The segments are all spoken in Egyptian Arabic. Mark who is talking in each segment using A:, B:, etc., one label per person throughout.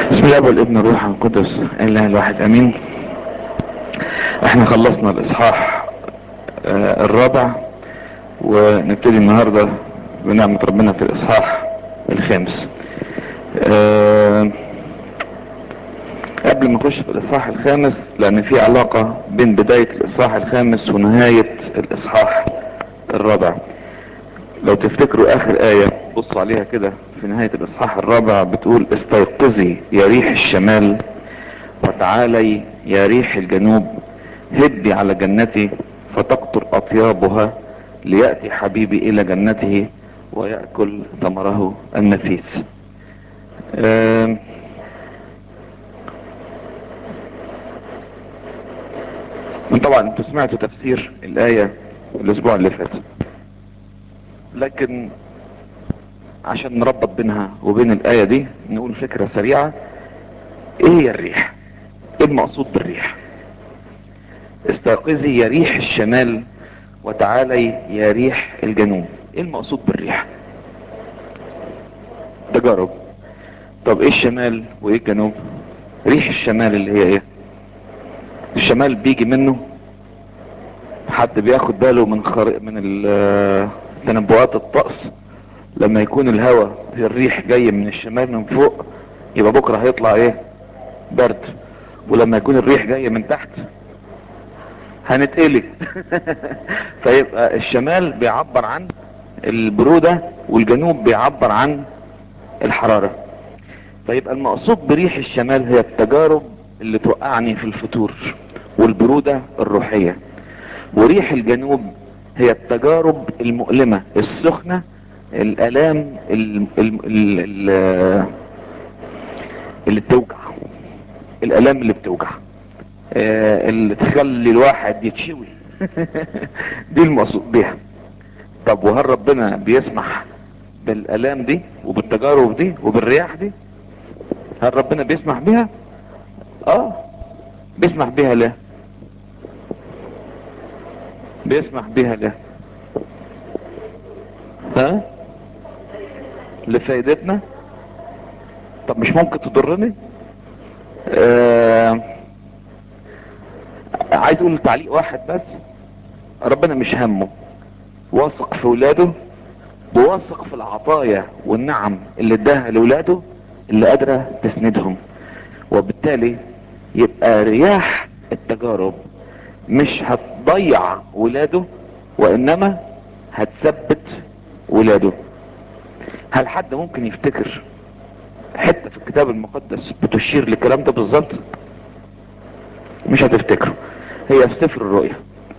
A: بسم الله والابن الروح القدس اله الواحد امين احنا خلصنا الاصحاح آه الرابع ونبتدي النهاردة بنعمة ربنا في الاصحاح الخامس آه قبل ما نخش في الاصحاح الخامس لان في علاقة بين بداية الاصحاح الخامس ونهاية الاصحاح الرابع لو تفتكروا اخر اية بصوا عليها كده في نهاية الاصحاح الرابع بتقول استيقظي يا ريح الشمال وتعالي يا ريح الجنوب هدي على جنتي فتقطر اطيابها ليأتي حبيبي الى جنته ويأكل ثمره النفيس آم طبعا انتوا سمعتوا تفسير الاية الاسبوع اللي فات لكن عشان نربط بينها وبين الآية دي نقول فكرة سريعة ايه هي الريح ايه المقصود بالريح استيقظي يا ريح الشمال وتعالي يا ريح الجنوب ايه المقصود بالريح تجارب طب ايه الشمال وايه الجنوب ريح الشمال اللي هي ايه الشمال بيجي منه حد بياخد باله من خر... من تنبؤات الطقس لما يكون الهواء الريح جاي من الشمال من فوق يبقى بكرة هيطلع ايه برد ولما يكون الريح جاي من تحت هنتقلق فيبقى الشمال بيعبر عن البرودة والجنوب بيعبر عن الحرارة فيبقى المقصود بريح الشمال هي التجارب اللي توقعني في الفتور والبرودة الروحية وريح الجنوب هي التجارب المؤلمة السخنة الالام ال ال ال اللي بتوجع الالام اللي بتوجع آه اللي تخلي الواحد يتشوي دي المقصود بيها طب وهل ربنا بيسمح بالالام دي وبالتجارب دي وبالرياح دي هل ربنا بيسمح بيها اه بيسمح بيها ليه بيسمح بيها ليه ها لفائدتنا طب مش ممكن تضرني آه عايز اقول تعليق واحد بس ربنا مش همه واثق في ولاده وواثق في العطايا والنعم اللي اداها لولاده اللي قادرة تسندهم وبالتالي يبقى رياح التجارب مش هتضيع ولاده وانما هتثبت ولاده هل حد ممكن يفتكر حتة في الكتاب المقدس بتشير للكلام ده بالظبط مش هتفتكروا هي في سفر الرؤيا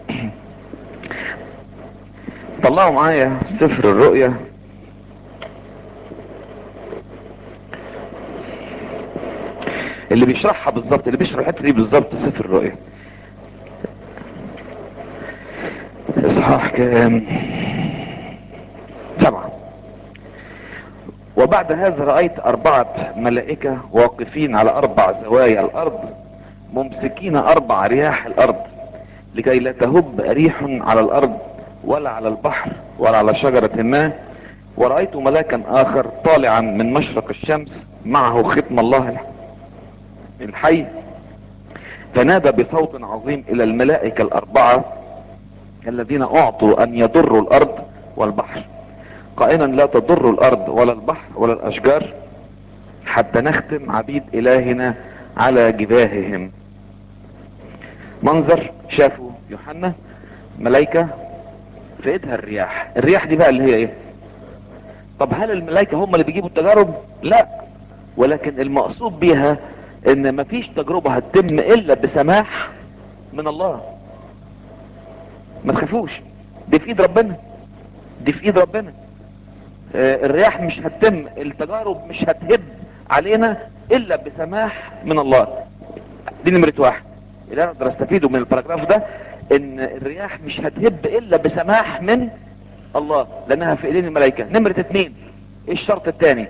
A: طلعوا معايا سفر الرؤيا اللي بيشرحها بالظبط اللي بيشرح الحته دي بالظبط سفر الرؤيا اصحاح كام سبعة وبعد هذا رأيت أربعة ملائكة واقفين على أربع زوايا الأرض ممسكين أربع رياح الأرض لكي لا تهب ريح على الأرض ولا على البحر ولا على شجرة ما ورأيت ملاكا آخر طالعا من مشرق الشمس معه ختم الله الحي فنادى بصوت عظيم إلى الملائكة الأربعة الذين أعطوا أن يضروا الأرض والبحر قائلا لا تضر الارض ولا البحر ولا الاشجار حتى نختم عبيد الهنا على جباههم منظر شافوا يوحنا ملايكة في ايدها الرياح الرياح دي بقى اللي هي ايه طب هل الملايكة هم اللي بيجيبوا التجارب لا ولكن المقصود بيها ان مفيش تجربة هتتم الا بسماح من الله ما تخافوش دي في ايد ربنا دي في ايد ربنا الرياح مش هتتم التجارب مش هتهب علينا الا بسماح من الله دي نمرة واحد اللي انا اقدر استفيده من الباراجراف ده ان الرياح مش هتهب الا بسماح من الله لانها في ايدين الملائكة نمرة اتنين ايه الشرط التاني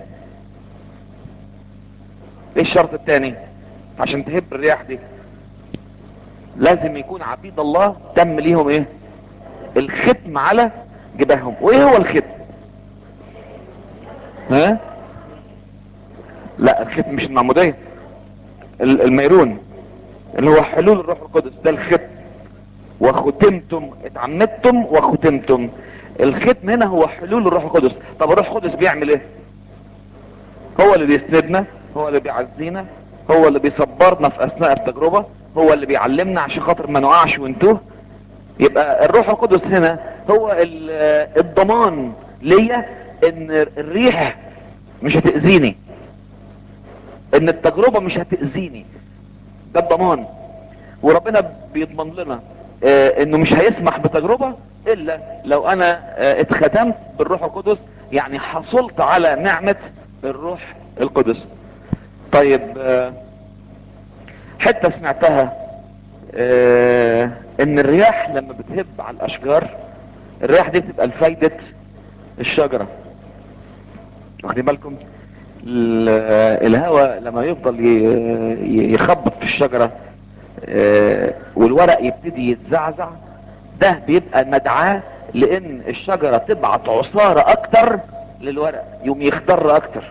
A: ايه الشرط التاني عشان تهب الرياح دي لازم يكون عبيد الله تم ليهم ايه الختم على جباههم وايه هو الختم ها لا لا الختم مش المعمودية ال- الميرون اللي هو حلول الروح القدس ده الختم وختمتم اتعمدتم وختمتم الختم هنا هو حلول الروح القدس طب الروح القدس بيعمل ايه هو اللي بيسندنا هو اللي بيعزينا هو اللي بيصبرنا في اثناء التجربة هو اللي بيعلمنا عشان خاطر ما نقعش ونتوه يبقى الروح القدس هنا هو ال- الضمان ليا ان الريح مش هتأذيني ان التجربة مش هتأذيني ده الضمان وربنا بيضمن لنا آه، انه مش هيسمح بتجربة الا لو انا آه، اتختمت بالروح القدس يعني حصلت على نعمة الروح القدس طيب آه، حتة سمعتها آه، ان الرياح لما بتهب على الاشجار الرياح دي بتبقى لفايدة الشجرة واخدين بالكم ال- الهواء لما يفضل ي- ي- يخبط في الشجرة آه، والورق يبتدي يتزعزع ده بيبقى مدعاة لان الشجرة تبعت عصارة اكتر للورق يوم يخضر اكتر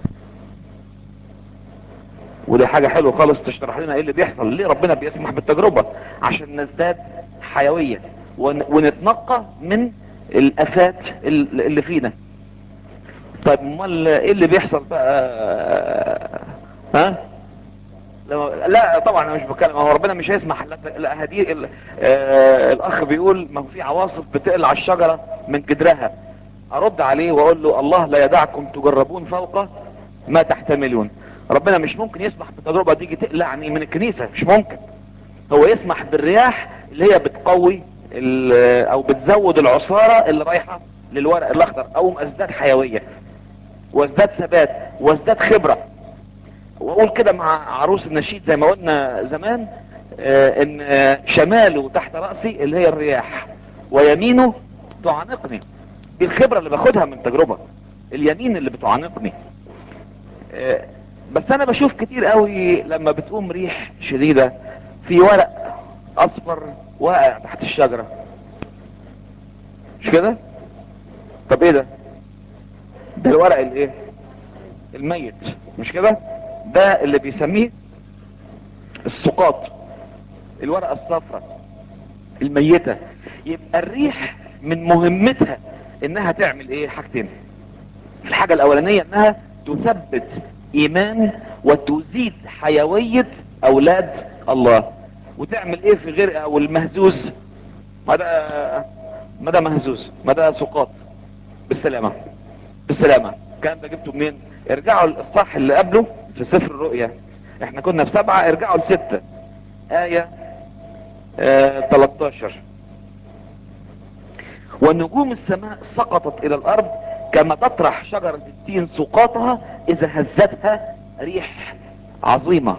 A: ودي حاجة حلوة خالص تشرح لنا ايه اللي بيحصل ليه ربنا بيسمح بالتجربة عشان نزداد حيوية ون- ونتنقى من الافات ال- اللي فينا طيب امال ايه اللي بيحصل بقى ها لما لا طبعا انا مش بتكلم هو ربنا مش هيسمح لا لا هدي ال- آه الاخ بيقول ما هو في عواصف بتقلع الشجره من جدرها ارد عليه واقول له الله لا يدعكم تجربون فوق ما تحتملون ربنا مش ممكن يسمح بالتجربه تيجي تقلعني من الكنيسه مش ممكن هو يسمح بالرياح اللي هي بتقوي ال- او بتزود العصاره اللي رايحه للورق الاخضر او ازداد حيويه وازداد ثبات وازداد خبره واقول كده مع عروس النشيد زي ما قلنا زمان آه، ان آه، شماله تحت رأسي اللي هي الرياح ويمينه تعانقني دي الخبرة اللي باخدها من تجربة اليمين اللي بتعانقني آه، بس انا بشوف كتير قوي لما بتقوم ريح شديدة في ورق اصفر واقع تحت الشجرة مش كده طب ايه ده ده الورق الايه الميت مش كده ده اللي بيسميه السقاط الورقة الصفراء الميتة يبقى الريح من مهمتها انها تعمل ايه حاجتين الحاجة الاولانية انها تثبت ايمان وتزيد حيوية اولاد الله وتعمل ايه في غير او المهزوز ما ده ما ده مهزوز ما ده سقاط بالسلامة بالسلامة الكلام ده جبته منين ارجعوا للصح اللي قبله في سفر الرؤيا احنا كنا في سبعة ارجعوا لستة آية آه 13 ونجوم السماء سقطت الى الارض كما تطرح شجرة التين سقاطها اذا هزتها ريح عظيمة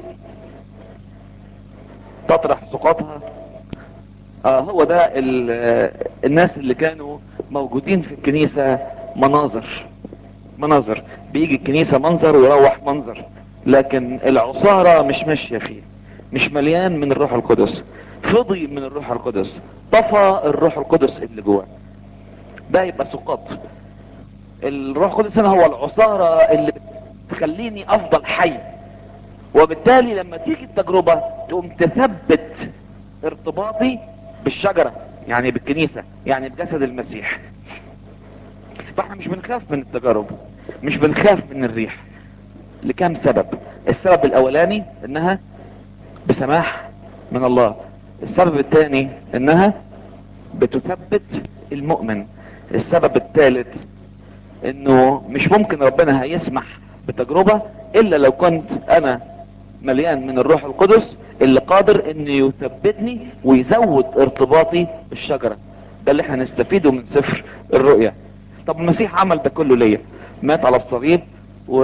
A: تطرح سقاطها اه هو ده ال- آه، الناس اللي كانوا موجودين في الكنيسة مناظر مناظر بيجي الكنيسة منظر ويروح منظر لكن العصارة مش ماشية فيه مش مليان من الروح القدس فضي من الروح القدس طفى الروح القدس اللي جواه ده يبقى سقاط الروح القدس هنا هو العصارة اللي بتخليني افضل حي وبالتالي لما تيجي التجربة تقوم تثبت ارتباطي بالشجرة يعني بالكنيسة يعني بجسد المسيح فاحنا مش بنخاف من التجارب مش بنخاف من الريح لكام سبب السبب الاولاني انها بسماح من الله السبب الثاني انها بتثبت المؤمن السبب الثالث انه مش ممكن ربنا هيسمح بتجربة الا لو كنت انا مليان من الروح القدس اللي قادر انه يثبتني ويزود ارتباطي بالشجرة ده اللي احنا نستفيده من سفر الرؤيا طب المسيح عمل ده كله ليا مات على الصليب و...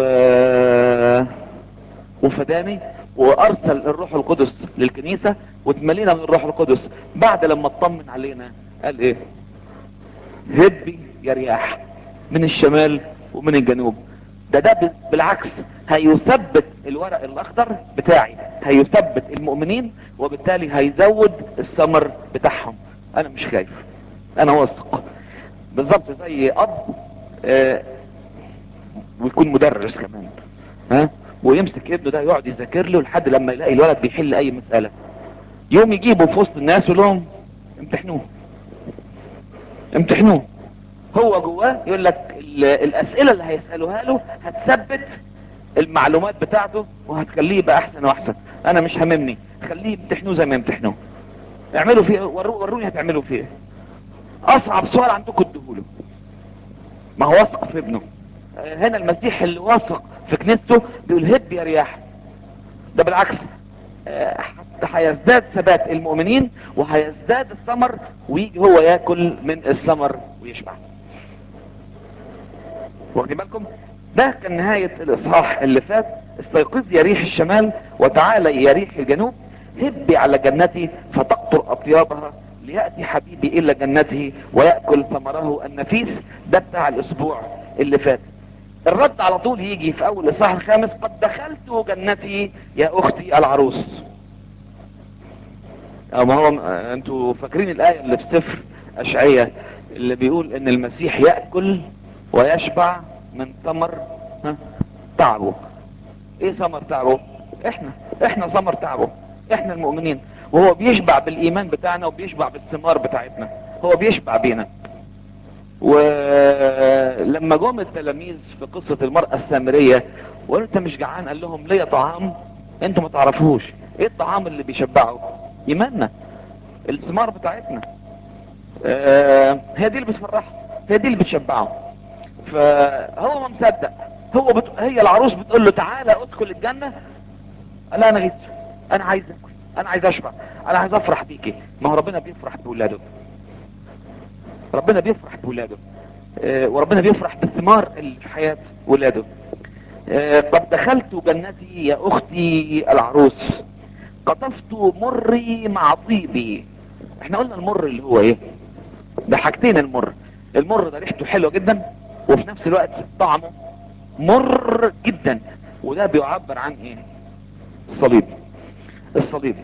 A: وفداني وارسل الروح القدس للكنيسة واتملينا من الروح القدس بعد لما اطمن علينا قال ايه هبي يا رياح من الشمال ومن الجنوب ده ده ب- بالعكس هيثبت الورق الاخضر بتاعي هيثبت المؤمنين وبالتالي هيزود الثمر بتاعهم انا مش خايف انا واثق بالظبط زي اب آه ويكون مدرس كمان ها ويمسك ابنه ده يقعد يذاكر له لحد لما يلاقي الولد بيحل اي مسألة يوم يجيبه في وسط الناس ويقول لهم امتحنوه امتحنوه هو جواه يقول لك ال- الاسئلة اللي هيسألوها له هتثبت المعلومات بتاعته وهتخليه يبقى احسن واحسن انا مش هممني خليه يمتحنوه زي ما يمتحنوه اعملوا فيه ورو وروني هتعملوا فيه إيه. اصعب سؤال عندكم اديهوله ما هو واثق في ابنه آه، هنا المسيح اللي واثق في كنيسته بيقول هب يا رياح ده بالعكس آه، حتى هيزداد ثبات المؤمنين وهيزداد الثمر ويجي هو ياكل من الثمر ويشبع واخدين بالكم ده كان نهاية الاصحاح اللي فات استيقظ يا ريح الشمال وتعالى يا ريح الجنوب هبي على جنتي فتقطر اطيابها ليأتي حبيبي الى جنته ويأكل ثمره النفيس ده بتاع الاسبوع اللي فات الرد على طول يجي في اول الاصحاح الخامس قد دخلت جنتي يا اختي العروس أو ما هو انتوا فاكرين الايه اللي في سفر اشعياء اللي بيقول ان المسيح ياكل ويشبع من ثمر ها، تعبه ايه ثمر تعبه احنا احنا ثمر تعبه احنا المؤمنين وهو بيشبع بالايمان بتاعنا وبيشبع بالثمار بتاعتنا هو بيشبع بينا ولما جم التلاميذ في قصة المرأة السامرية وقالوا انت مش جعان قال لهم ليا طعام انتوا ما تعرفوش ايه الطعام اللي بيشبعه ايماننا الثمار بتاعتنا آه، هي دي اللي بتفرحه هي دي اللي بتشبعه فهو ما مصدق هو بت... هي العروس بتقول له تعالى ادخل الجنة لا انا جيت انا عايز اكل انا عايز اشبع انا عايز افرح بيكي ما هو ربنا بيفرح بولاده ربنا بيفرح بولاده آه، وربنا بيفرح بالثمار اللي في حياة ولاده آه، قد دخلت جنتي يا اختي العروس قطفت مري مع طيبي احنا قلنا المر اللي هو ايه ده حاجتين المر المر ده ريحته حلوه جدا وفي نفس الوقت طعمه مر جدا وده بيعبر عن ايه الصليب الصليب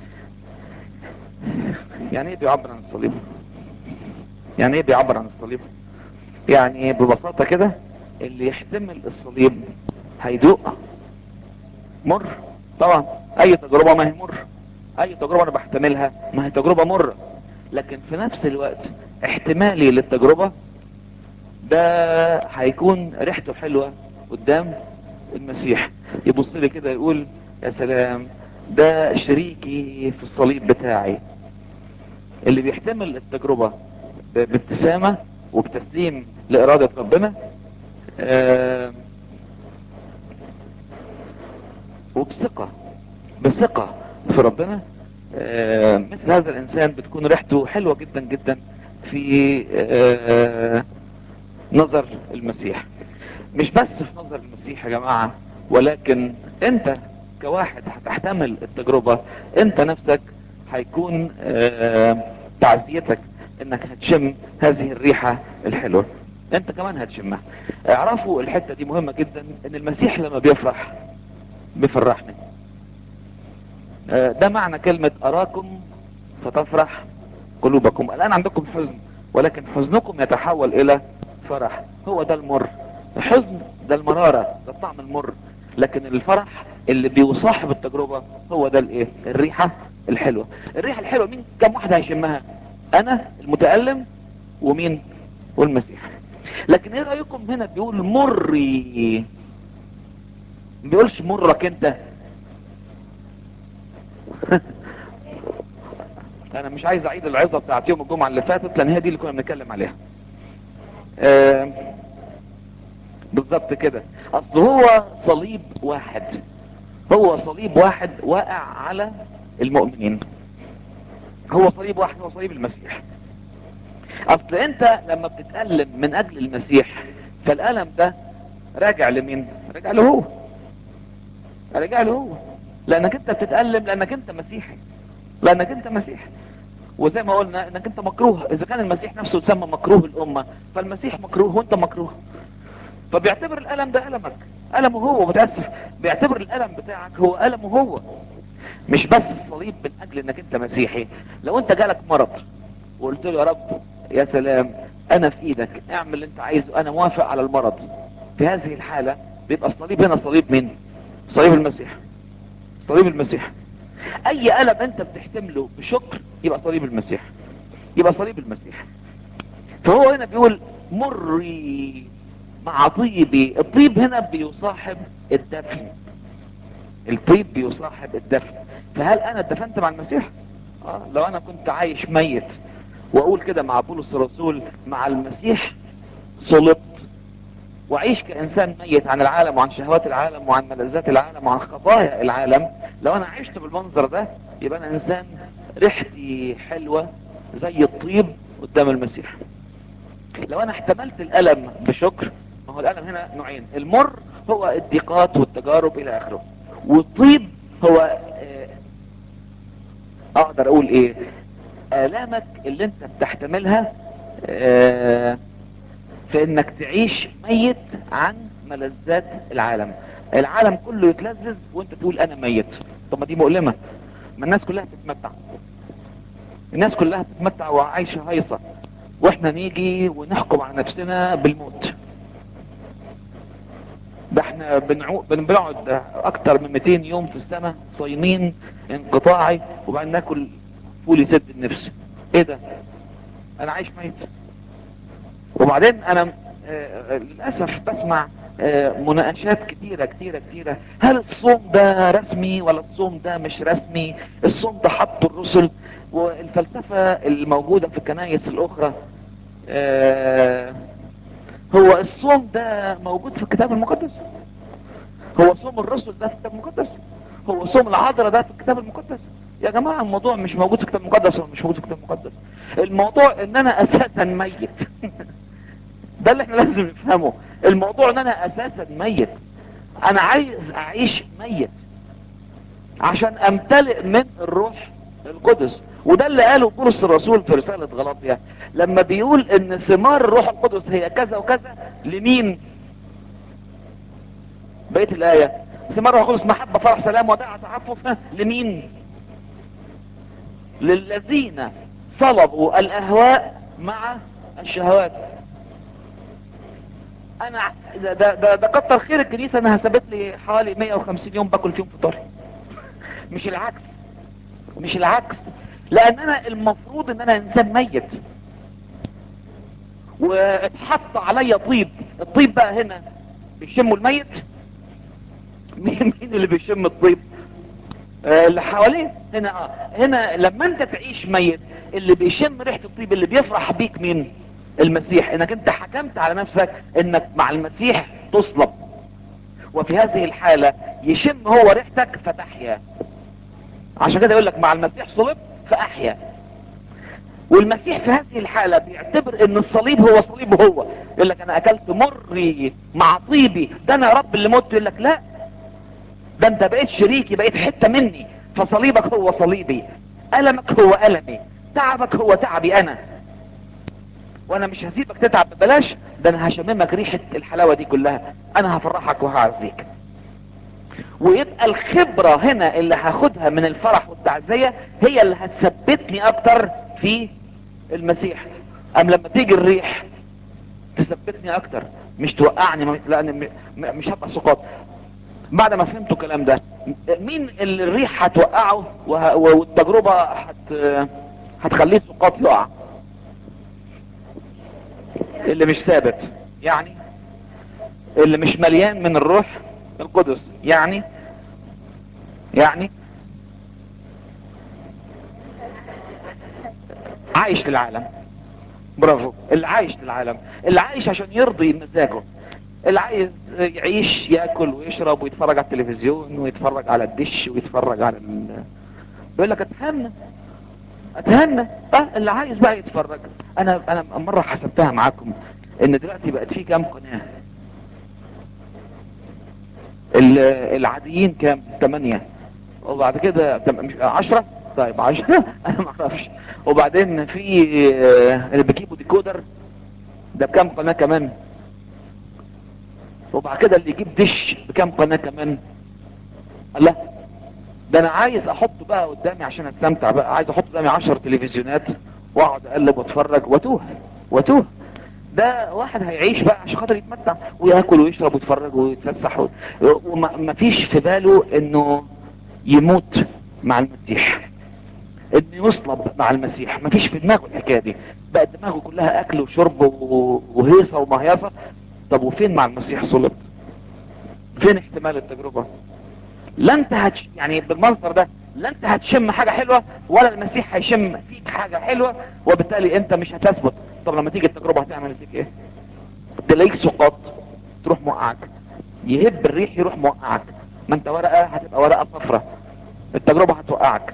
A: يعني ايه بيعبر عن الصليب يعني ايه بيعبر عن الصليب يعني ببساطة كده اللي يحتمل الصليب هيدوق مر طبعا اي تجربة ما هي مر اي تجربة انا بحتملها ما هي تجربة مر لكن في نفس الوقت احتمالي للتجربة ده هيكون ريحته حلوة قدام المسيح يبص لي كده يقول يا سلام ده شريكي في الصليب بتاعي اللي بيحتمل التجربة ب- بابتسامة وبتسليم لإرادة ربنا آه، وبثقة بثقة في ربنا آه، مثل هذا الإنسان بتكون ريحته حلوة جدا جدا في آه، نظر المسيح مش بس في نظر المسيح يا جماعة ولكن انت كواحد هتحتمل التجربة انت نفسك هيكون آه، تعزيتك انك هتشم هذه الريحة الحلوة انت كمان هتشمها اعرفوا الحتة دي مهمة جدا ان المسيح لما بيفرح بيفرحني آه، ده معنى كلمة اراكم فتفرح قلوبكم الان عندكم حزن ولكن حزنكم يتحول الى فرح هو ده المر الحزن ده المرارة ده الطعم المر لكن الفرح اللي بيصاحب التجربة هو ده الايه الريحة الحلوة الريحة الحلوة مين كم واحد هيشمها انا المتألم ومين والمسيح لكن ايه رأيكم هنا بيقول مري ما بيقولش مرك انت انا مش عايز اعيد العظة بتاعت يوم الجمعة اللي فاتت لان هي دي اللي كنا بنتكلم عليها آه، بالظبط كده اصل هو صليب واحد هو صليب واحد واقع على المؤمنين هو صليب واحد هو صليب المسيح اصل انت لما بتتألم من اجل المسيح فالألم ده راجع لمين راجع له هو راجع له هو لانك انت بتتألم لانك انت مسيحي لانك انت مسيحي وزي ما قلنا انك انت مكروه اذا كان المسيح نفسه يسمى مكروه الامة فالمسيح مكروه وانت مكروه فبيعتبر الالم ده المك المه هو متاسف بيعتبر الالم بتاعك هو المه هو مش بس الصليب من اجل انك انت مسيحي لو انت جالك مرض وقلت له يا رب يا سلام انا في ايدك اعمل اللي انت عايزه انا موافق على المرض في هذه الحالة بيبقى الصليب هنا صليب مين صليب المسيح صليب المسيح اي الم انت بتحتمله بشكر يبقى صليب المسيح يبقى صليب المسيح فهو هنا بيقول مري مع طيبي الطيب هنا بيصاحب الدفن الطيب بيصاحب الدفن فهل انا اتدفنت مع المسيح آه لو انا كنت عايش ميت واقول كده مع بولس الرسول مع المسيح صلبت واعيش كانسان ميت عن العالم وعن شهوات العالم وعن ملذات العالم وعن خطايا العالم لو انا عشت بالمنظر ده يبقى انا انسان ريحتي حلوه زي الطيب قدام المسيح لو انا احتملت الالم بشكر ما هو الالم هنا نوعين المر هو الضيقات والتجارب الى اخره والطيب هو آه، اقدر اقول ايه الامك اللي انت بتحتملها آه، في انك تعيش ميت عن ملذات العالم العالم كله يتلذذ وانت تقول انا ميت طب ما دي مؤلمة ما الناس كلها بتتمتع الناس كلها بتتمتع وعايشة هايصة واحنا نيجي ونحكم على نفسنا بالموت ده احنا بنعو... بن- بنقعد اكتر من 200 يوم في السنة صايمين انقطاعي وبعدين ناكل فول يسد النفس ايه ده انا عايش ميت وبعدين انا آه، للاسف بسمع آه، مناقشات كتيرة كتيرة كتيرة هل الصوم ده رسمي ولا الصوم ده مش رسمي الصوم ده حطه الرسل والفلسفة الموجودة في الكنائس الاخرى آه، هو الصوم ده موجود في الكتاب المقدس هو صوم الرسل ده في الكتاب المقدس هو صوم العذراء ده في الكتاب المقدس يا جماعة الموضوع مش موجود في الكتاب المقدس ولا مش موجود في الكتاب المقدس الموضوع ان انا اساسا ميت ده اللي احنا لازم نفهمه الموضوع ان انا اساسا ميت انا عايز اعيش ميت عشان امتلئ من الروح القدس وده اللي قاله بولس الرسول في رسالة غلاطيا لما بيقول ان ثمار الروح القدس هي كذا وكذا لمين بقية الآية ثمار الروح القدس محبة فرح سلام وداع تعفف ها، لمين للذين صلبوا الاهواء مع الشهوات انا ده ده ده, ده كتر خير الكنيسه انها سابت لي حوالي 150 يوم باكل فيهم فطار مش العكس مش العكس لان انا المفروض ان انا انسان ميت واتحط عليا طيب الطيب بقى هنا بيشموا الميت مين مين اللي بيشم الطيب آه، اللي حواليه هنا اه هنا لما انت تعيش ميت اللي بيشم ريحه الطيب اللي بيفرح بيك مين المسيح انك انت حكمت على نفسك انك مع المسيح تصلب وفي هذه الحالة يشم هو ريحتك فتحيا عشان كده يقول لك مع المسيح صلب فاحيا والمسيح في هذه الحالة بيعتبر ان الصليب هو صليبه هو يقول لك انا اكلت مري مع طيبي ده انا يا رب اللي مت يقول لك لا ده انت بقيت شريكي بقيت حتة مني فصليبك هو صليبي ألمك هو ألمي تعبك هو تعبي أنا وانا مش هسيبك تتعب ببلاش ده انا هشممك ريحة الحلاوة دي كلها انا هفرحك وهعزيك ويبقى الخبرة هنا اللي هاخدها من الفرح والتعزية هي اللي هتثبتني اكتر في المسيح ام لما تيجي الريح تثبتني اكتر مش توقعني لان م- م- مش هبقى سقاط بعد ما فهمتوا الكلام ده مين اللي الريح هتوقعه وه- والتجربة هت هتخليه سقاط يقع اللي مش ثابت يعني اللي مش مليان من الروح القدس يعني يعني عايش للعالم برافو اللي عايش للعالم اللي عايش عشان يرضي مزاجه اللي عايز يعيش ياكل ويشرب ويتفرج على التلفزيون ويتفرج على الدش ويتفرج على ال... بيقول لك اتهنى اتهنى اه اللي عايز بقى يتفرج انا انا مره حسبتها معاكم ان دلوقتي بقت في كام قناه ال- العاديين كام ثمانية وبعد كده تم- مش- عشرة طيب عشرة انا ما اعرفش وبعدين في آه، اللي بيجيبوا ديكودر ده بكام قناة كمان وبعد كده اللي يجيب دش بكام قناة كمان الله ده انا عايز احطه بقى قدامي عشان استمتع بقى عايز احط قدامي 10 تلفزيونات واقعد اقلب واتفرج واتوه واتوه ده واحد هيعيش بقى عشان خاطر يتمتع وياكل ويشرب ويتفرج ويتفسح و- وما فيش في باله انه يموت مع المسيح انه يصلب مع المسيح ما فيش في دماغه الحكايه دي بقى دماغه كلها اكل وشرب و- وهيصه ومهيصه طب وفين مع المسيح صلب فين احتمال التجربه لا انت هتش... يعني بالمنظر ده لا انت هتشم حاجه حلوه ولا المسيح هيشم فيك حاجه حلوه وبالتالي انت مش هتثبت طب لما تيجي التجربه هتعمل فيك ايه تلاقيك سقاط تروح موقعك يهب الريح يروح موقعك ما انت ورقه هتبقى ورقه صفرة التجربه هتوقعك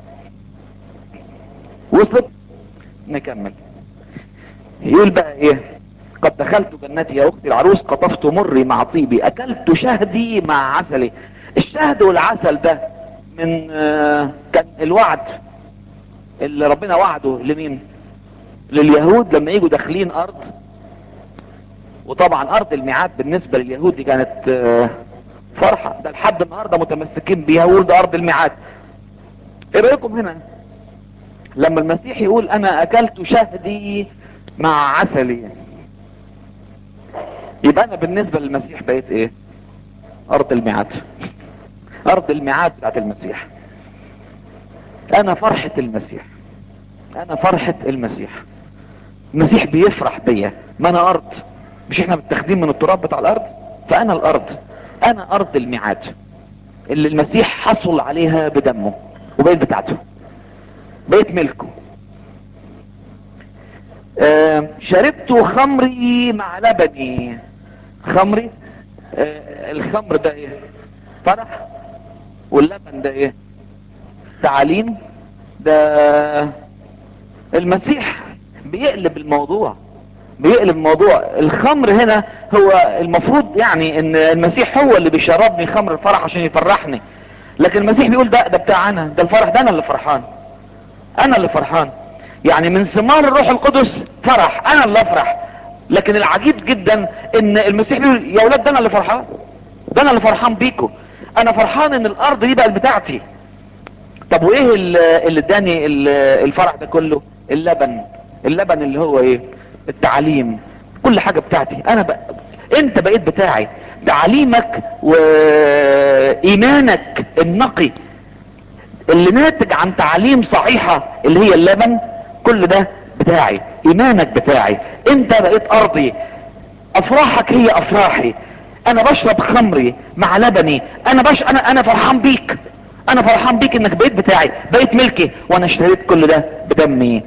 A: وصلت نكمل يقول بقى ايه قد دخلت جنتي يا اختي العروس قطفت مري مع طيبي اكلت شهدي مع عسلي الشهد والعسل ده من آه، كان الوعد اللي ربنا وعده لمين لليهود لما يجوا داخلين ارض وطبعا ارض الميعاد بالنسبه لليهود دي كانت آه، فرحه ده لحد النهارده متمسكين بيها ويقولوا ده ارض الميعاد ايه رايكم هنا لما المسيح يقول انا اكلت شهدي مع عسلي يبقى انا بالنسبه للمسيح بقيت ايه ارض الميعاد ارض الميعاد بتاعت المسيح انا فرحه المسيح انا فرحه المسيح المسيح بيفرح بيا ما انا ارض مش احنا متاخدين من التراب بتاع الارض فانا الارض انا ارض الميعاد اللي المسيح حصل عليها بدمه وبقيت بتاعته بقيت ملكه آه، شربت خمري مع لبني خمري آه، الخمر ده ايه فرح واللبن ده ايه تعاليم ده المسيح بيقلب الموضوع بيقلب الموضوع الخمر هنا هو المفروض يعني ان المسيح هو اللي بيشربني خمر الفرح عشان يفرحني لكن المسيح بيقول ده ده بتاع انا ده الفرح ده انا اللي فرحان انا اللي فرحان يعني من ثمار الروح القدس فرح انا اللي افرح لكن العجيب جدا ان المسيح بيقول يا ولاد ده انا اللي فرحان ده انا اللي فرحان بيكم انا فرحان ان الارض دي بقت بتاعتي طب وايه ال- اللي اداني ال- الفرح ده كله اللبن اللبن اللي هو ايه التعليم كل حاجة بتاعتي انا بق... انت بقيت بتاعي تعليمك وايمانك النقي اللي ناتج عن تعليم صحيحة اللي هي اللبن كل ده بتاعي ايمانك بتاعي انت بقيت ارضي افراحك هي افراحي انا بشرب خمري مع لبني انا بش انا انا فرحان بيك انا فرحان بيك انك بقيت بتاعي بقيت ملكي وانا اشتريت كل ده بدمي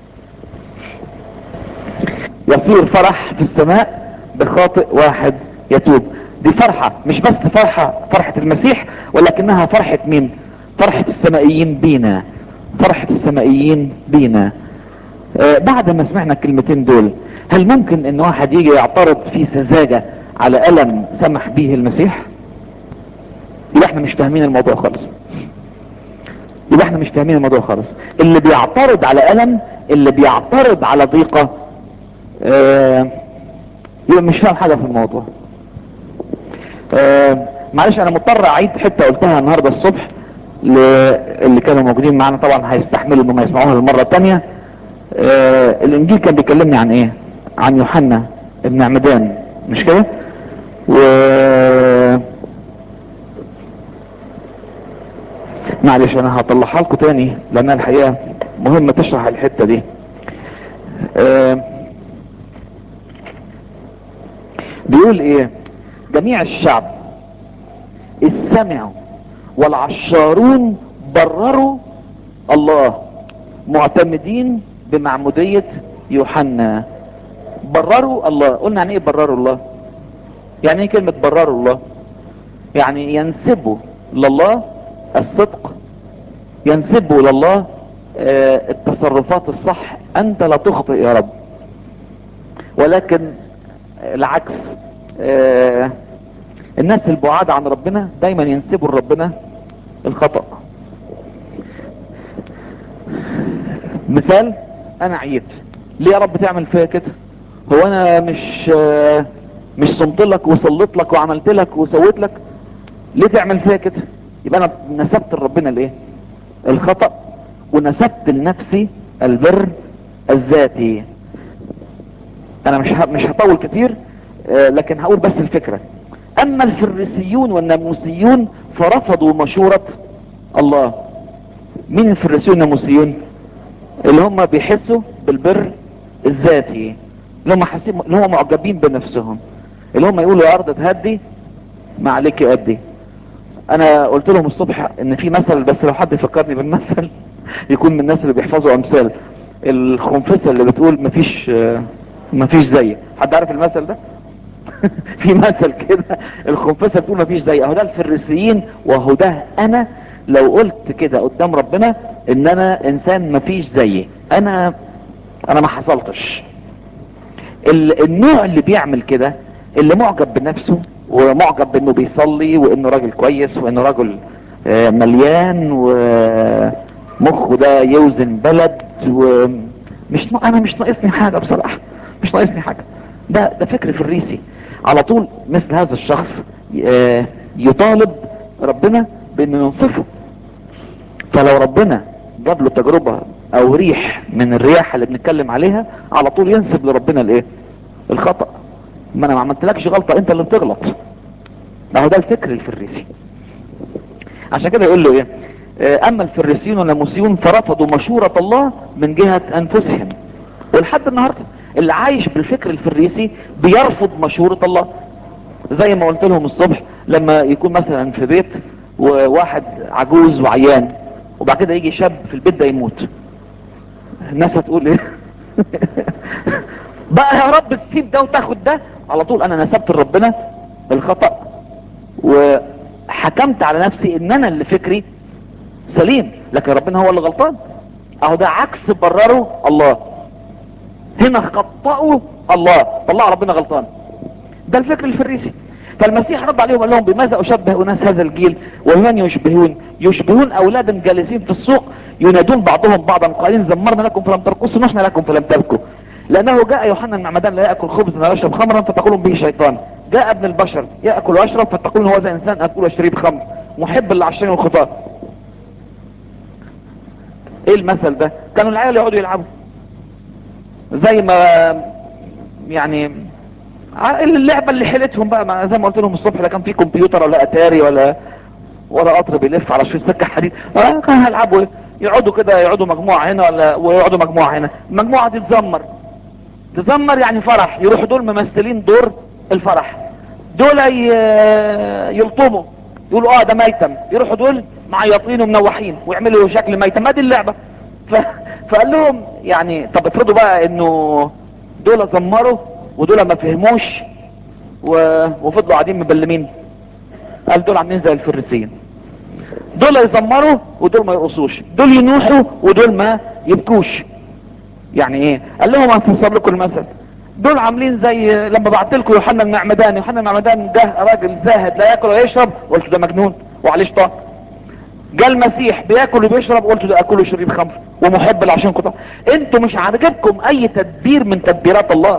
A: يصير فرح في السماء بخاطئ واحد يتوب دي فرحة مش بس فرحة فرحة المسيح ولكنها فرحة مين فرحة السمائيين بينا فرحة السمائيين بينا آه بعد ما سمعنا الكلمتين دول هل ممكن ان واحد يجي يعترض في سذاجة على ألم سمح به المسيح يبقى احنا مش فاهمين الموضوع خالص يبقى احنا مش فاهمين الموضوع خالص اللي بيعترض على ألم اللي بيعترض على ضيقة آه يبقى مش فاهم حاجة في الموضوع آه معلش انا مضطر اعيد حتة قلتها النهاردة الصبح اللي كانوا موجودين معانا طبعا هيستحملوا انهم يسمعوها المرة التانية آه الانجيل كان بيكلمني عن ايه عن يوحنا ابن عمدان مش كده و معلش انا هطلعها لكم تاني لانها الحقيقة مهمة تشرح الحتة دي آه بيقول ايه جميع الشعب السمعوا والعشارون برروا الله معتمدين بمعمودية يوحنا برروا الله قلنا يعني ايه برروا الله يعني ايه كلمة برروا الله يعني ينسبوا لله الصدق ينسبوا لله آه التصرفات الصح انت لا تخطئ يا رب ولكن العكس آه الناس البعاد عن ربنا دايما ينسبوا لربنا الخطأ مثال انا عييت ليه يا رب تعمل فيا كده هو انا مش آه مش صمت لك وصلت لك وعملت لك وسويت لك ليه تعمل فيا كده يبقى انا نسبت لربنا الايه الخطأ ونسبت لنفسي البر الذاتي انا مش ه- مش هطول كتير آه، لكن هقول بس الفكرة اما الفريسيون والناموسيون فرفضوا مشورة الله مين الفريسيون والناموسيون اللي هم بيحسوا بالبر الذاتي اللي هم حاسين اللي هم معجبين بنفسهم اللي هم يقولوا يا ارض تهدي ما عليك ادي انا قلت لهم الصبح ان في مثل بس لو حد يفكرني بالمثل يكون من الناس اللي بيحفظوا امثال الخنفسه اللي بتقول مفيش آه، مفيش زي حد عارف المثل ده في مثل كده الخنفسه بتقول مفيش زي اهو ده الفريسيين وهو ده انا لو قلت كده قدام ربنا ان انا انسان مفيش زيي انا انا ما حصلتش ال- النوع اللي بيعمل كده اللي معجب بنفسه ومعجب بانه بيصلي وانه راجل كويس وانه راجل آه، مليان ومخه ده يوزن بلد ومش نا- انا مش ناقصني حاجه بصراحه مش ناقصني حاجه ده ده فكر فريسي على طول مثل هذا الشخص آه، يطالب ربنا بانه ينصفه فلو ربنا جاب له تجربة او ريح من الرياح اللي بنتكلم عليها على طول ينسب لربنا الايه الخطأ ما انا ما عملتلكش غلطة انت اللي بتغلط اهو ده الفكر الفريسي عشان كده يقول له ايه آه، اما الفريسيون والناموسيون فرفضوا مشورة الله من جهة انفسهم ولحد النهاردة اللي عايش بالفكر الفريسي بيرفض مشورة الله زي ما قلت لهم الصبح لما يكون مثلا في بيت وواحد عجوز وعيان وبعد كده يجي شاب في البيت ده يموت الناس هتقول ايه بقى يا رب تسيب ده وتاخد ده على طول انا نسبت لربنا الخطأ وحكمت على نفسي ان انا اللي فكري سليم لكن ربنا هو اللي غلطان اهو ده عكس برره الله هنا خطأوا الله طلع ربنا غلطان ده الفكر الفريسي فالمسيح رد عليهم قال لهم بماذا اشبه اناس هذا الجيل ومن يشبهون يشبهون اولادا جالسين في السوق ينادون بعضهم بعضا قائلين زمرنا لكم فلم ترقصوا نحن لكم فلم تبكوا لانه جاء يوحنا المعمدان لا ياكل خبزا ولا يشرب خمرا فتقولون به شيطان جاء ابن البشر ياكل ويشرب فتقولون هو ذا انسان اكل وشريب خمر محب للعشرين والخطاه ايه المثل ده كانوا العيال يقعدوا يلعبوا زي ما يعني ع- اللعبه اللي حيلتهم بقى ما زي ما قلت لهم الصبح لا كان في كمبيوتر ولا اتاري ولا ولا قطر بيلف على شويه سكه حديد اه كان هيلعبوا إيه؟ يقعدوا كده يقعدوا مجموعه هنا ولا ويقعدوا مجموعه هنا المجموعه دي تزمر تزمر يعني فرح يروحوا دول ممثلين دور الفرح دول ي- يلطموا يقولوا اه ده ميتم يروحوا دول معيطين ومنوحين ويعملوا شكل ميتم ما دي اللعبه ف... فقال لهم يعني طب افرضوا بقى انه دول زمروا ودول ما فهموش و... وفضلوا قاعدين مبلمين قال دول عاملين زي الفريسيين دول يزمروا ودول ما يرقصوش دول ينوحوا ودول ما يبكوش يعني ايه قال لهم هنفسر لكم المثل دول عاملين زي لما بعت لكم يوحنا المعمدان يوحنا المعمدان ده راجل زاهد لا ياكل ولا يشرب قلت ده مجنون وعليه شطان جاء المسيح بياكل وبيشرب قلت ده اكل وشريب خمر ومحب لعشان كده انتوا مش عاجبكم اي تدبير من تدبيرات الله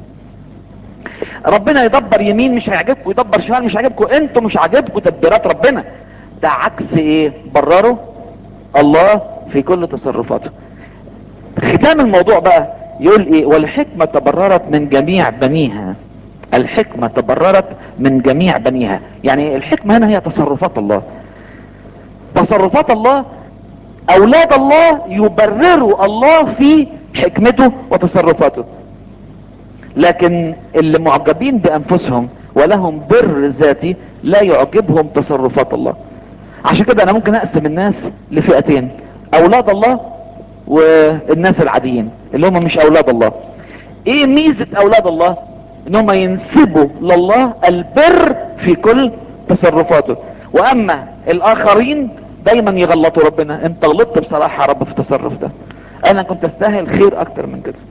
A: ربنا يدبر يمين مش هيعجبكم يدبر شمال مش هيعجبكم انتوا مش عاجبكم تدبيرات ربنا ده عكس ايه برروا الله في كل تصرفاته ختام الموضوع بقى يقول ايه والحكمة تبررت من جميع بنيها الحكمة تبررت من جميع بنيها يعني الحكمة هنا هي تصرفات الله تصرفات الله اولاد الله يبرروا الله في حكمته وتصرفاته لكن اللي معجبين بانفسهم ولهم بر ذاتي لا يعجبهم تصرفات الله عشان كده انا ممكن اقسم الناس لفئتين اولاد الله والناس العاديين اللي هم مش اولاد الله ايه ميزة اولاد الله ان هم ينسبوا لله البر في كل تصرفاته واما الاخرين دايما يغلطوا ربنا انت غلطت بصراحة يا رب في التصرف ده انا كنت استاهل خير اكتر من كده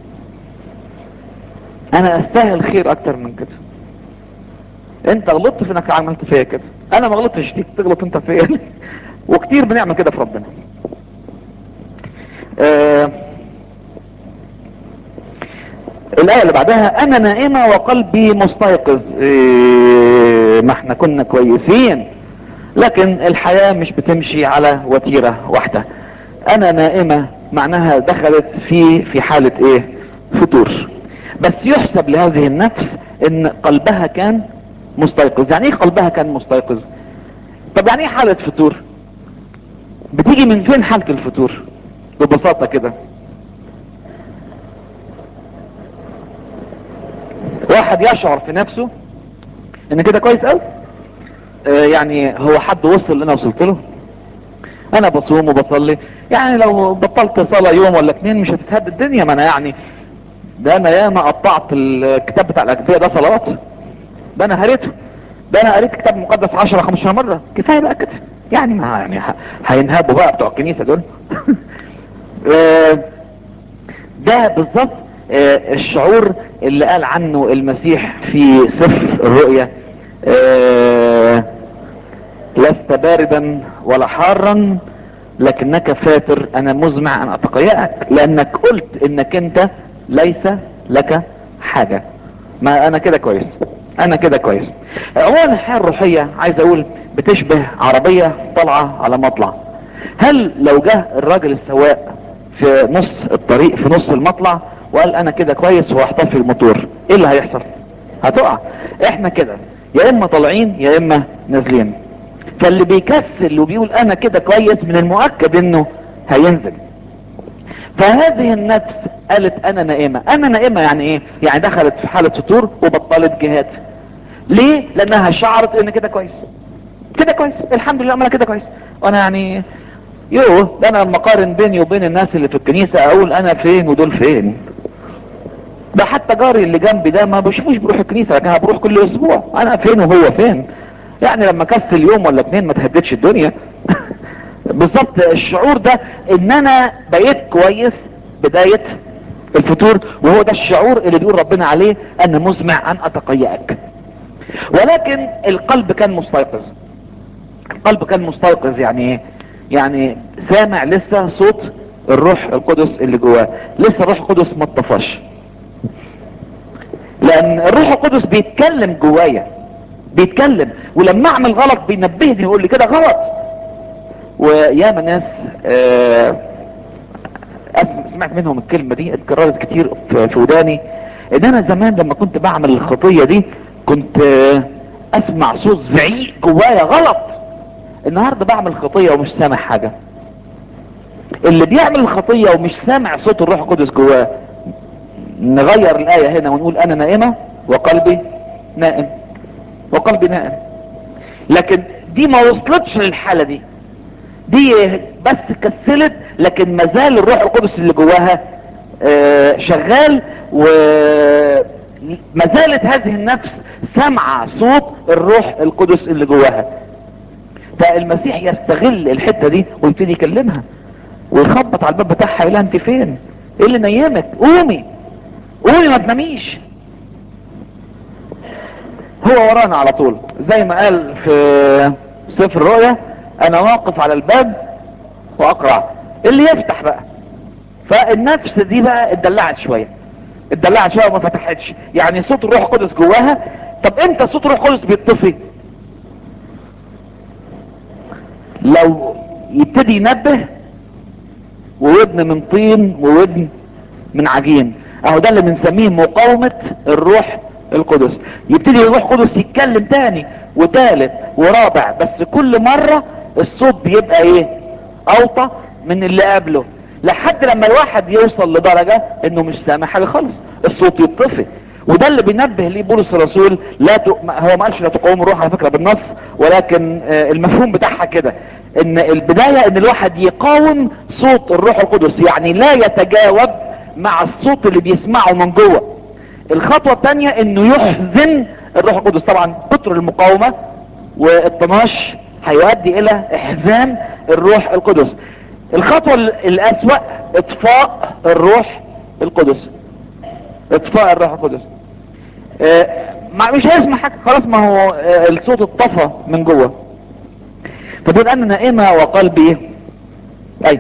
A: انا استاهل خير اكتر من كده انت غلطت في انك عملت فيا كده انا ما غلطتش فيك تغلط انت فيا وكتير بنعمل كده في ربنا آه الآية اللي بعدها أنا نائمة وقلبي مستيقظ إيه ما احنا كنا كويسين لكن الحياة مش بتمشي على وتيرة واحدة أنا نائمة معناها دخلت في في حالة إيه فتور بس يحسب لهذه النفس ان قلبها كان مستيقظ يعني ايه قلبها كان مستيقظ طب يعني ايه حالة فتور بتيجي من فين حالة الفتور ببساطة كده واحد يشعر في نفسه ان كده كويس قوي آه يعني هو حد وصل اللي انا وصلت له انا بصوم وبصلي يعني لو بطلت صلاة يوم ولا اتنين مش هتتهد الدنيا ما انا يعني ده انا ياما قطعت الكتاب بتاع الاجبية ده صلوات ده انا هريته ده انا قريت كتاب مقدس 10 15 مرة كفاية بقى كده يعني ما يعني هينهبوا بقى بتوع الكنيسة دول ده بالظبط الشعور اللي قال عنه المسيح في سفر الرؤيا لست باردا ولا حارا لكنك فاتر انا مزمع ان اتقيأك لانك قلت انك انت ليس لك حاجة ما انا كده كويس انا كده كويس عموما الحياة الروحية عايز اقول بتشبه عربية طالعة على مطلع هل لو جه الراجل السواق في نص الطريق في نص المطلع وقال انا كده كويس وهحطفي الموتور ايه اللي هيحصل هتقع احنا كده يا اما طالعين يا اما نازلين فاللي بيكسل وبيقول انا كده كويس من المؤكد انه هينزل فهذه النفس قالت انا نائمة انا نائمة يعني ايه يعني دخلت في حالة فتور وبطلت جهاد ليه لانها شعرت ان كده كويس كده كويس الحمد لله انا كده كويس وانا يعني يوه ده انا لما اقارن بيني وبين الناس اللي في الكنيسة اقول انا فين ودول فين ده حتى جاري اللي جنبي ده ما بشوفوش بروح الكنيسة لكن انا بروح كل اسبوع انا فين وهو فين يعني لما كسل يوم ولا اتنين ما تهددش الدنيا بالظبط الشعور ده ان انا بقيت كويس بداية الفتور وهو ده الشعور اللي بيقول ربنا عليه انا مزمع ان اتقيأك ولكن القلب كان مستيقظ القلب كان مستيقظ يعني ايه يعني سامع لسه صوت الروح القدس اللي جواه لسه الروح القدس ما اتطفاش لان الروح القدس بيتكلم جوايا بيتكلم ولما اعمل غلط بينبهني يقول لي كده غلط وياما ناس آه سمعت منهم الكلمة دي اتكررت كتير في وداني ان انا زمان لما كنت بعمل الخطية دي كنت آه اسمع صوت زعيق جوايا غلط النهاردة بعمل خطية ومش سامع حاجة اللي بيعمل الخطية ومش سامع صوت الروح القدس جواه نغير الآية هنا ونقول انا نائمة وقلبي نائم وقلبي نائم لكن دي ما وصلتش للحالة دي دي بس كسلت لكن ما زال الروح القدس اللي جواها آه شغال وما زالت هذه النفس سمع صوت الروح القدس اللي جواها فالمسيح يستغل الحتة دي ويبتدي يكلمها ويخبط على الباب بتاعها يقول انت فين ايه اللي نيمك قومي قومي ما تناميش هو ورانا على طول زي ما قال في سفر الرؤيا انا واقف على الباب واقرع اللي يفتح بقى فالنفس دي بقى اتدلعت شوية اتدلعت شوية وما فتحتش يعني صوت الروح القدس جواها طب امتى صوت الروح القدس بيطفي لو يبتدي ينبه وودن من طين وودن من عجين اهو ده اللي بنسميه مقاومة الروح القدس يبتدي الروح القدس يتكلم تاني وتالت ورابع بس كل مرة الصوت بيبقى ايه اوطى من اللي قبله لحد لما الواحد يوصل لدرجة انه مش سامع حاجة خالص الصوت يطفي وده اللي بينبه ليه بولس الرسول لا ت... هو ما قالش لا تقوم الروح على فكرة بالنص ولكن المفهوم بتاعها كده ان البداية ان الواحد يقاوم صوت الروح القدس يعني لا يتجاوب مع الصوت اللي بيسمعه من جوه الخطوة الثانية انه يحزن الروح القدس طبعا كتر المقاومة والطناش هيؤدي الى احزان الروح القدس الخطوة الاسوأ اطفاء الروح القدس اطفاء الروح القدس اه مش هيسمع حاجة خلاص ما هو اه الصوت اتطفى من جوه فبيقول انا نائمة وقلبي اي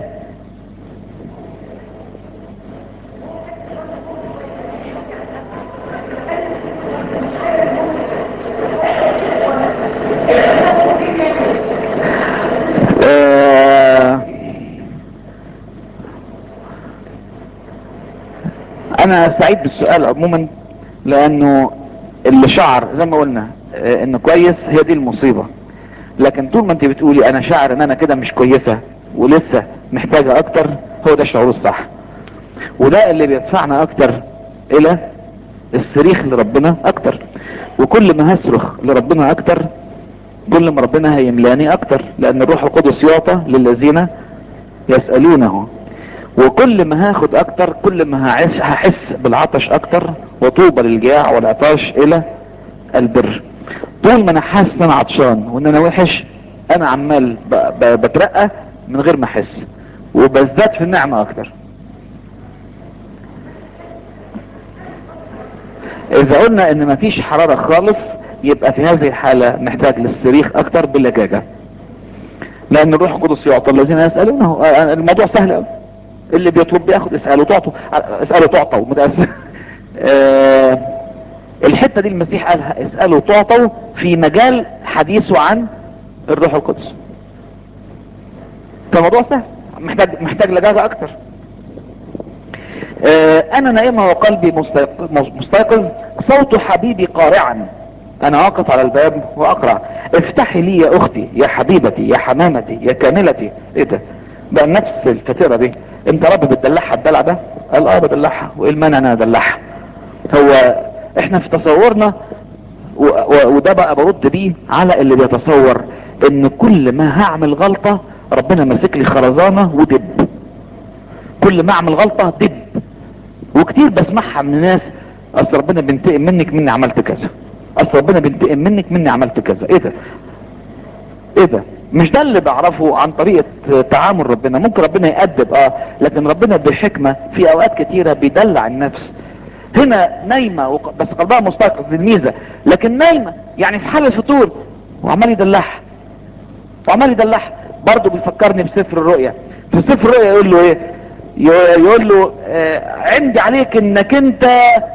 A: انا سعيد بالسؤال عموما لانه اللي شعر زي ما قلنا آه، انه كويس هي دي المصيبة لكن طول ما انت بتقولي انا شاعر ان انا كده مش كويسة ولسه محتاجة اكتر هو ده الشعور الصح وده اللي بيدفعنا اكتر الى الصريخ لربنا اكتر وكل ما هصرخ لربنا اكتر كل ما ربنا هيملاني اكتر لان الروح القدس يعطى للذين يسألونه وكل ما هاخد اكتر كل ما هعيش هحس بالعطش اكتر وطوبى للجاع والعطاش الى البر طول ما انا حاسس ان انا عطشان وان انا وحش انا عمال ب- ب- بترقى من غير ما احس وبزداد في النعمة اكتر اذا قلنا ان مفيش حرارة خالص يبقى في هذه الحالة محتاج للصريخ اكتر بلجاجة لان الروح القدس يعطى الذين يسألونه آه، الموضوع سهل قوي اللي بيطلب بياخد اسأله تعطوا اسأله تعطوا متأسف آه، الحتة دي المسيح قالها اسألوا تعطوا في مجال حديثه عن الروح القدس فالموضوع سهل محتاج محتاج لجاجة اكتر آه، انا نائمة وقلبي مستيقظ, مستيقظ صوت حبيبي قارعا انا واقف على الباب واقرع افتحي لي يا اختي يا حبيبتي يا حمامتي يا كاملتي ايه ده بقى نفس الفترة دي انت رب بتدلعها الدلع ده قال اه بدلعها وايه المانع انا ادلعها هو احنا في تصورنا و- و- وده بقى برد بيه على اللي بيتصور ان كل ما هعمل غلطة ربنا ماسك لي خرزانة ودب كل ما اعمل غلطة دب وكتير بسمعها من ناس اصل ربنا بينتقم منك مني عملت كذا اصل ربنا بينتقم منك مني عملت كذا ايه ده ايه ده مش ده اللي بعرفه عن طريقة تعامل ربنا ممكن ربنا يأدب اه لكن ربنا بحكمة في اوقات كتيرة بيدلع النفس هنا نايمة وق- بس قلبها مستيقظ دي الميزة لكن نايمة يعني في حالة فطور وعمال يدلعها وعمال يدلعها برضه بيفكرني بسفر الرؤيا في سفر الرؤيا يقول له ايه يقول يقول له آه عندي عليك انك انت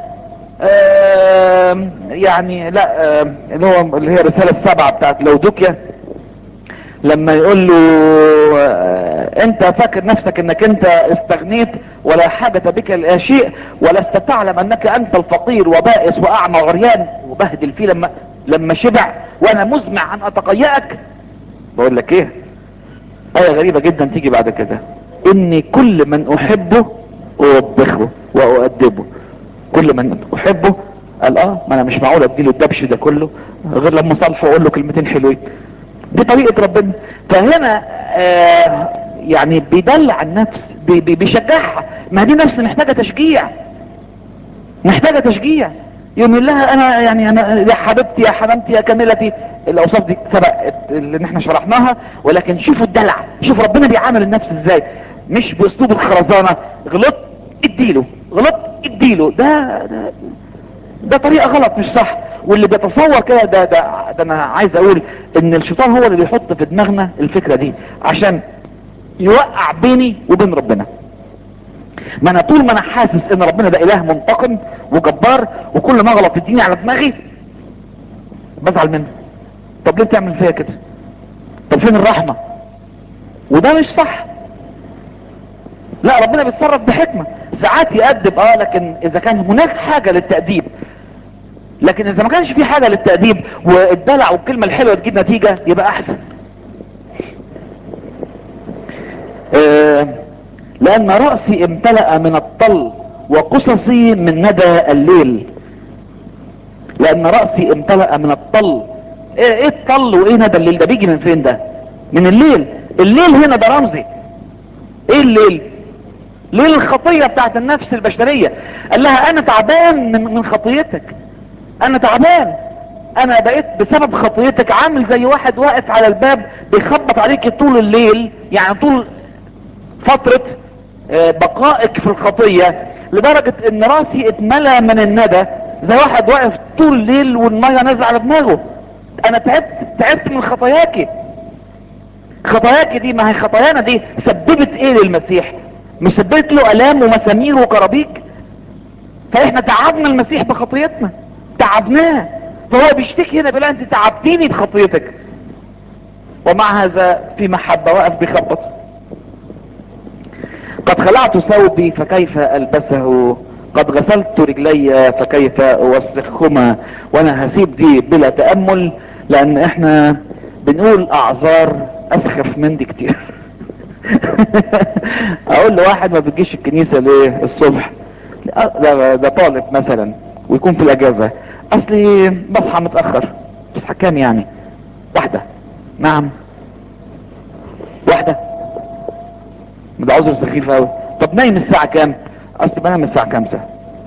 A: آه يعني لا آه اللي هو اللي هي الرسالة السبعة بتاعت لودوكيا لما يقول له آه، انت فاكر نفسك انك انت استغنيت ولا حاجة بك لا شيء ولست تعلم انك انت الفقير وبائس واعمى وعريان وبهدل فيه لما لما شبع وانا مزمع ان اتقيأك بقول لك ايه آية غريبة جدا تيجي بعد كده اني كل من احبه اوبخه واؤدبه كل من احبه قال اه ما انا مش معقول اديله الدبش ده كله غير لما صالحه واقول له كلمتين حلوين دي طريقة ربنا فهنا آه يعني بيدلع النفس بي بي بيشجعها ما دي نفس محتاجة تشجيع محتاجة تشجيع يقول لها انا يعني انا يا حبيبتي يا حمامتي يا كاملتي الاوصاف دي سبق اللي احنا شرحناها ولكن شوفوا الدلع شوف ربنا بيعامل النفس ازاي مش باسلوب الخرزانة غلط اديله غلط اديله ده, ده ده طريقة غلط مش صح واللي بيتصور كده ده, ده, ده انا عايز اقول ان الشيطان هو اللي بيحط في دماغنا الفكرة دي عشان يوقع بيني وبين ربنا ما انا طول ما انا حاسس ان ربنا ده اله منتقم وجبار وكل ما غلط يديني على دماغي بزعل منه طب ليه بتعمل فيا كده طب فين الرحمة وده مش صح لا ربنا بيتصرف بحكمة ساعات يأدب اه لكن اذا كان هناك حاجة للتأديب لكن اذا ما كانش في حاجة للتأديب والدلع والكلمة الحلوة تجيب نتيجة يبقى احسن آه لان رأسي امتلأ من الطل وقصصي من ندى الليل لان رأسي امتلأ من الطل ايه, إيه الطل وايه ندى الليل ده بيجي من فين ده من الليل الليل هنا ده رمزي ايه الليل ليل الخطية بتاعت النفس البشرية قال لها انا تعبان من, من خطيتك انا تعبان انا بقيت بسبب خطيتك عامل زي واحد واقف على الباب بيخبط عليك طول الليل يعني طول فترة آه، بقائك في الخطية لدرجة ان راسي اتملى من الندى زي واحد واقف طول الليل والمية نازلة على دماغه انا تعبت تعبت من خطاياكي خطاياكي دي ما هي خطايانا دي سببت ايه للمسيح مش سببت له الام ومسامير وكرابيك فاحنا تعبنا المسيح بخطيتنا تعبناه فهو بيشتكي هنا بيقول انت تعبتيني بخطيتك ومع هذا في محبة واقف بيخبط قد خلعت ثوبي فكيف البسه قد غسلت رجلي فكيف اوسخهما وانا هسيب دي بلا تأمل لان احنا بنقول اعذار اسخف من دي كتير اقول لواحد ما بتجيش الكنيسة ليه الصبح ده, ده طالب مثلا ويكون في الاجازة اصلي بصحى متأخر تصحى كام يعني واحدة نعم واحدة ده عذر سخيف قوي طب نايم الساعة كام اصل بنام الساعة خمسة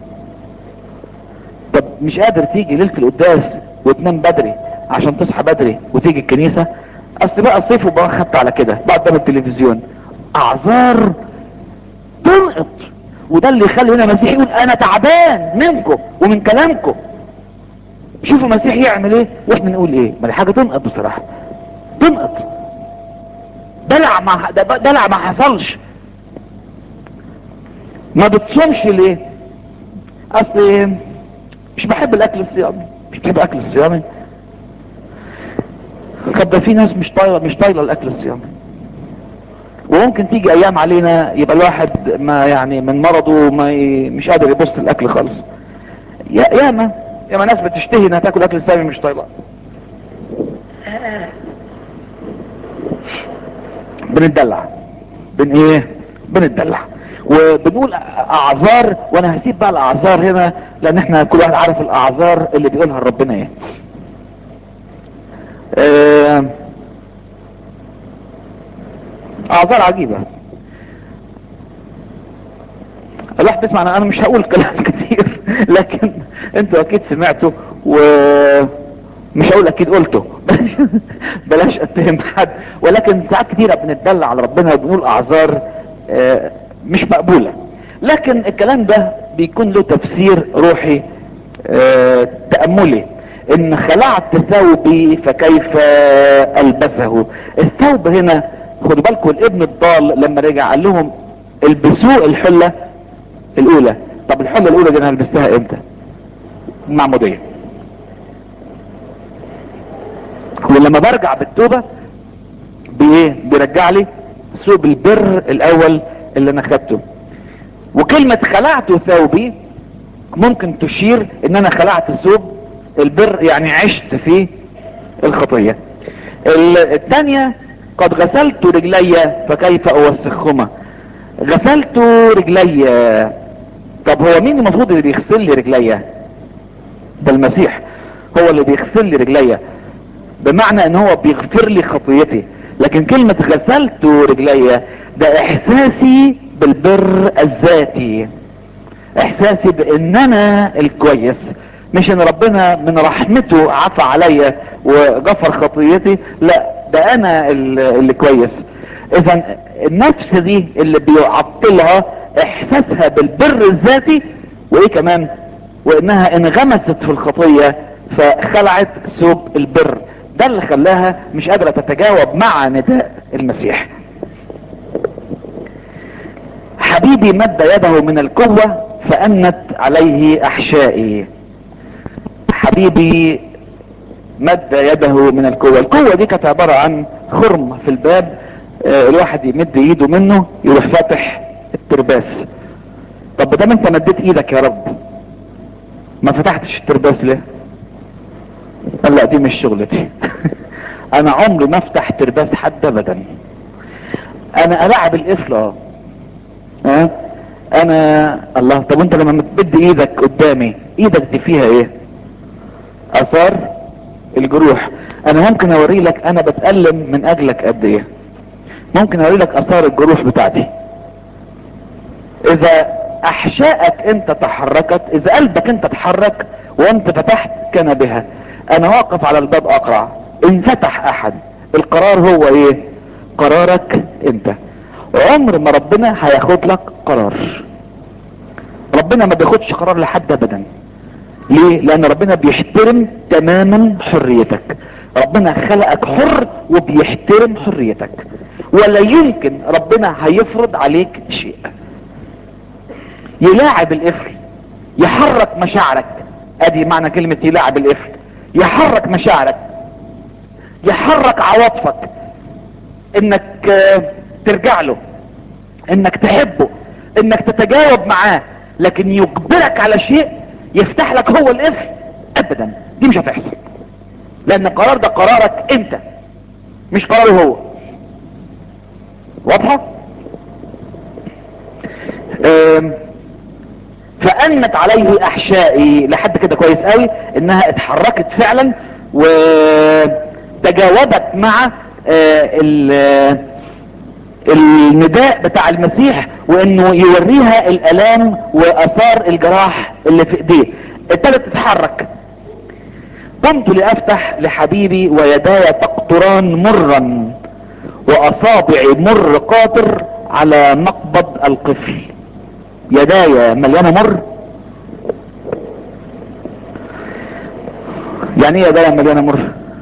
A: طب مش قادر تيجي ليلة القداس وتنام بدري عشان تصحى بدري وتيجي الكنيسة اصل بقى الصيف وبقى خدت على كده بقى قدام التلفزيون اعذار تنقط وده اللي يخلي هنا المسيح يقول انا تعبان منكم ومن كلامكم شوفوا المسيح يعمل ايه واحنا نقول ايه ما دي حاجه تنقط بصراحه تنقط دلع ما دلع ما حصلش ما بتصومش ليه اصل مش بحب الاكل الصيامي مش بحب الاكل الصيامي طب ده في ناس مش طايله مش طايله الاكل الصيامي وممكن تيجي ايام علينا يبقى الواحد ما يعني من مرضه ما ي... مش قادر يبص الاكل خالص يا ياما ياما ناس بتشتهي انها تاكل اكل الصيامي مش طايله بنتدلع بن ايه بنتدلع وبنقول اعذار وانا هسيب بقى الاعذار هنا لان احنا كل واحد عارف الاعذار اللي بيقولها ربنا ايه اه اعذار عجيبة الواحد بيسمع انا مش هقول كلام كتير لكن انتوا اكيد سمعتوا ومش هقول اكيد قلته بلاش اتهم حد ولكن ساعات كتيرة بنتدلع على ربنا وبنقول اعذار اه مش مقبولة لكن الكلام ده بيكون له تفسير روحي اه تأملي ان خلعت ثوبي فكيف البسه الثوب هنا خدوا بالكم الابن الضال لما رجع قال لهم البسوا الحلة الاولى طب الحلة الاولى دي انا لبستها امتى المعمودية ولما برجع بالتوبة بايه بيرجع لي ثوب البر الاول اللي انا خدته وكلمة خلعت ثوبي ممكن تشير ان انا خلعت ثوب البر يعني عشت في الخطية الثانية قد غسلت رجلي فكيف اوسخهما غسلت رجلي طب هو مين المفروض اللي بيغسل لي رجلي ده المسيح هو اللي بيغسل لي رجلي بمعنى ان هو بيغفر لي خطيتي لكن كلمة غسلت رجلي ده احساسي بالبر الذاتي احساسي بان انا الكويس مش ان ربنا من رحمته عفى عليا وغفر خطيتي لا ده انا اللي كويس اذا النفس دي اللي بيعطلها احساسها بالبر الذاتي وايه كمان وانها انغمست في الخطية فخلعت ثوب البر ده اللي خلاها مش قادرة تتجاوب مع نداء المسيح حبيبي مد يده من القوة فأنت عليه أحشائي حبيبي مد يده من القوة القوة دي كانت عبارة عن خرم في الباب آه الواحد يمد ايده منه يروح فاتح الترباس طب بدام انت مديت ايدك يا رب ما فتحتش الترباس ليه قال لا دي مش شغلتي انا عمري ما افتح ترباس حد ابدا انا العب القفل اه ها انا الله طب انت لما بتمد ايدك قدامي ايدك دي فيها ايه اثار الجروح انا ممكن اوري لك انا بتألم من اجلك قد ايه ممكن اوري لك اثار الجروح بتاعتي اذا احشائك انت تحركت اذا قلبك انت تحرك وانت فتحت كان بها انا واقف على الباب اقرع ان فتح احد القرار هو ايه قرارك انت عمر ما ربنا هياخد لك قرار ربنا ما بياخدش قرار لحد ابدا ليه لان ربنا بيحترم تماما حريتك ربنا خلقك حر وبيحترم حريتك ولا يمكن ربنا هيفرض عليك شيء يلاعب القفل يحرك مشاعرك ادي معنى كلمة يلاعب القفل يحرك مشاعرك يحرك عواطفك انك ترجع له انك تحبه انك تتجاوب معاه لكن يجبرك على شيء يفتح لك هو القفل ابدا دي مش هتحصل لان القرار ده قرارك انت مش قراره هو واضحة أم، فأنت عليه احشائي لحد كده كويس قوي انها اتحركت فعلا وتجاوبت مع آه، ال- النداء بتاع المسيح وانه يوريها الالام واثار الجراح اللي في ايديه ابتدت تتحرك قمت لافتح لحبيبي ويداي تقطران مرا واصابعي مر قاطر على مقبض القفل يداي مليانه مر يعني ايه يداي مليانه مر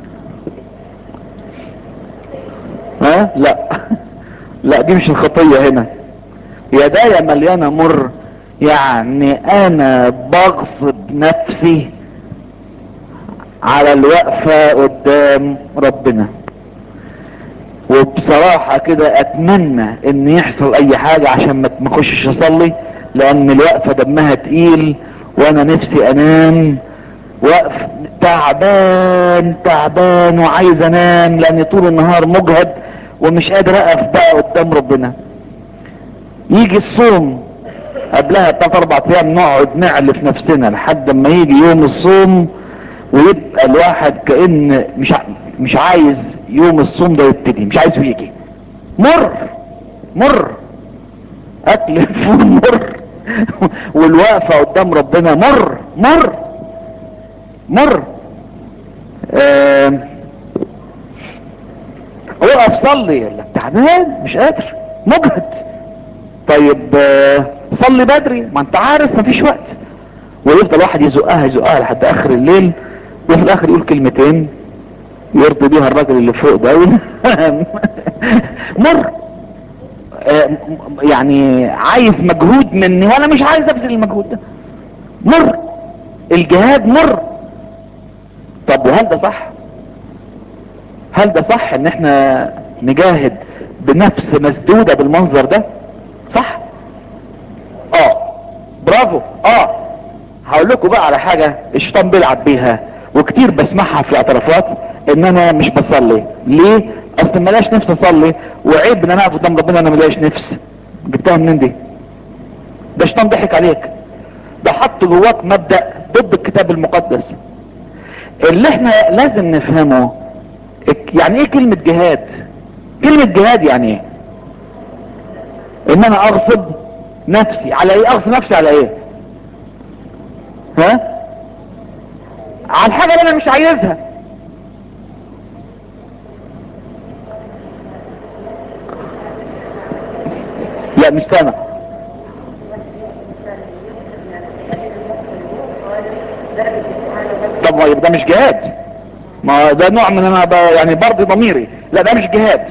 A: ها لا لا دي مش الخطيه هنا يداي مليانه مر يعني انا بغصب نفسي على الوقفة قدام ربنا وبصراحة كده اتمنى ان يحصل اي حاجة عشان ما ما اخشش اصلي لان الوقفة دمها تقيل وانا نفسي انام وقف تعبان تعبان وعايز انام لاني طول النهار مجهد ومش قادر اقف بقى قدام ربنا يجي الصوم قبلها بتلات اربع ايام نقعد نعلف نفسنا لحد ما يجي يوم الصوم ويبقى الواحد كأن مش ع- مش عايز يوم الصوم ده يبتدي مش عايزه يجي مر مر اكل فول مر والوقفة قدام ربنا مر مر مر آم، اقف صلي لا تعبان مش قادر مجهد طيب آه، صلي بدري ما انت عارف مفيش وقت ويفضل واحد يزقها يزقها لحد اخر الليل وفي الاخر يقول كلمتين يرضي بيها الراجل اللي فوق ده مر آه، م- يعني عايز مجهود مني وانا مش عايز ابذل المجهود ده مر الجهاد مر طب وهل ده صح هل ده صح ان احنا نجاهد بنفس مسدودة بالمنظر ده صح اه برافو اه هقول لكم بقى على حاجة الشيطان بيلعب بيها وكتير بسمعها في الاعترافات ان انا مش بصلي ليه اصل ملاش نفس اصلي وعيب ان انا اقف قدام ربنا انا ملاش نفس جبتها منين دي ده الشيطان ضحك عليك ده حط جواك مبدأ ضد الكتاب المقدس اللي احنا لازم نفهمه الك- يعني ايه كلمة جهاد كلمة جهاد يعني ايه ان انا اغصب نفسي على ايه اغصب نفسي على ايه ها على الحاجة اللي انا مش عايزها لا مش سامع طب ما يبقى ده مش جهاد ما ده نوع من انا ب- يعني برضي ضميري لا ده مش جهاد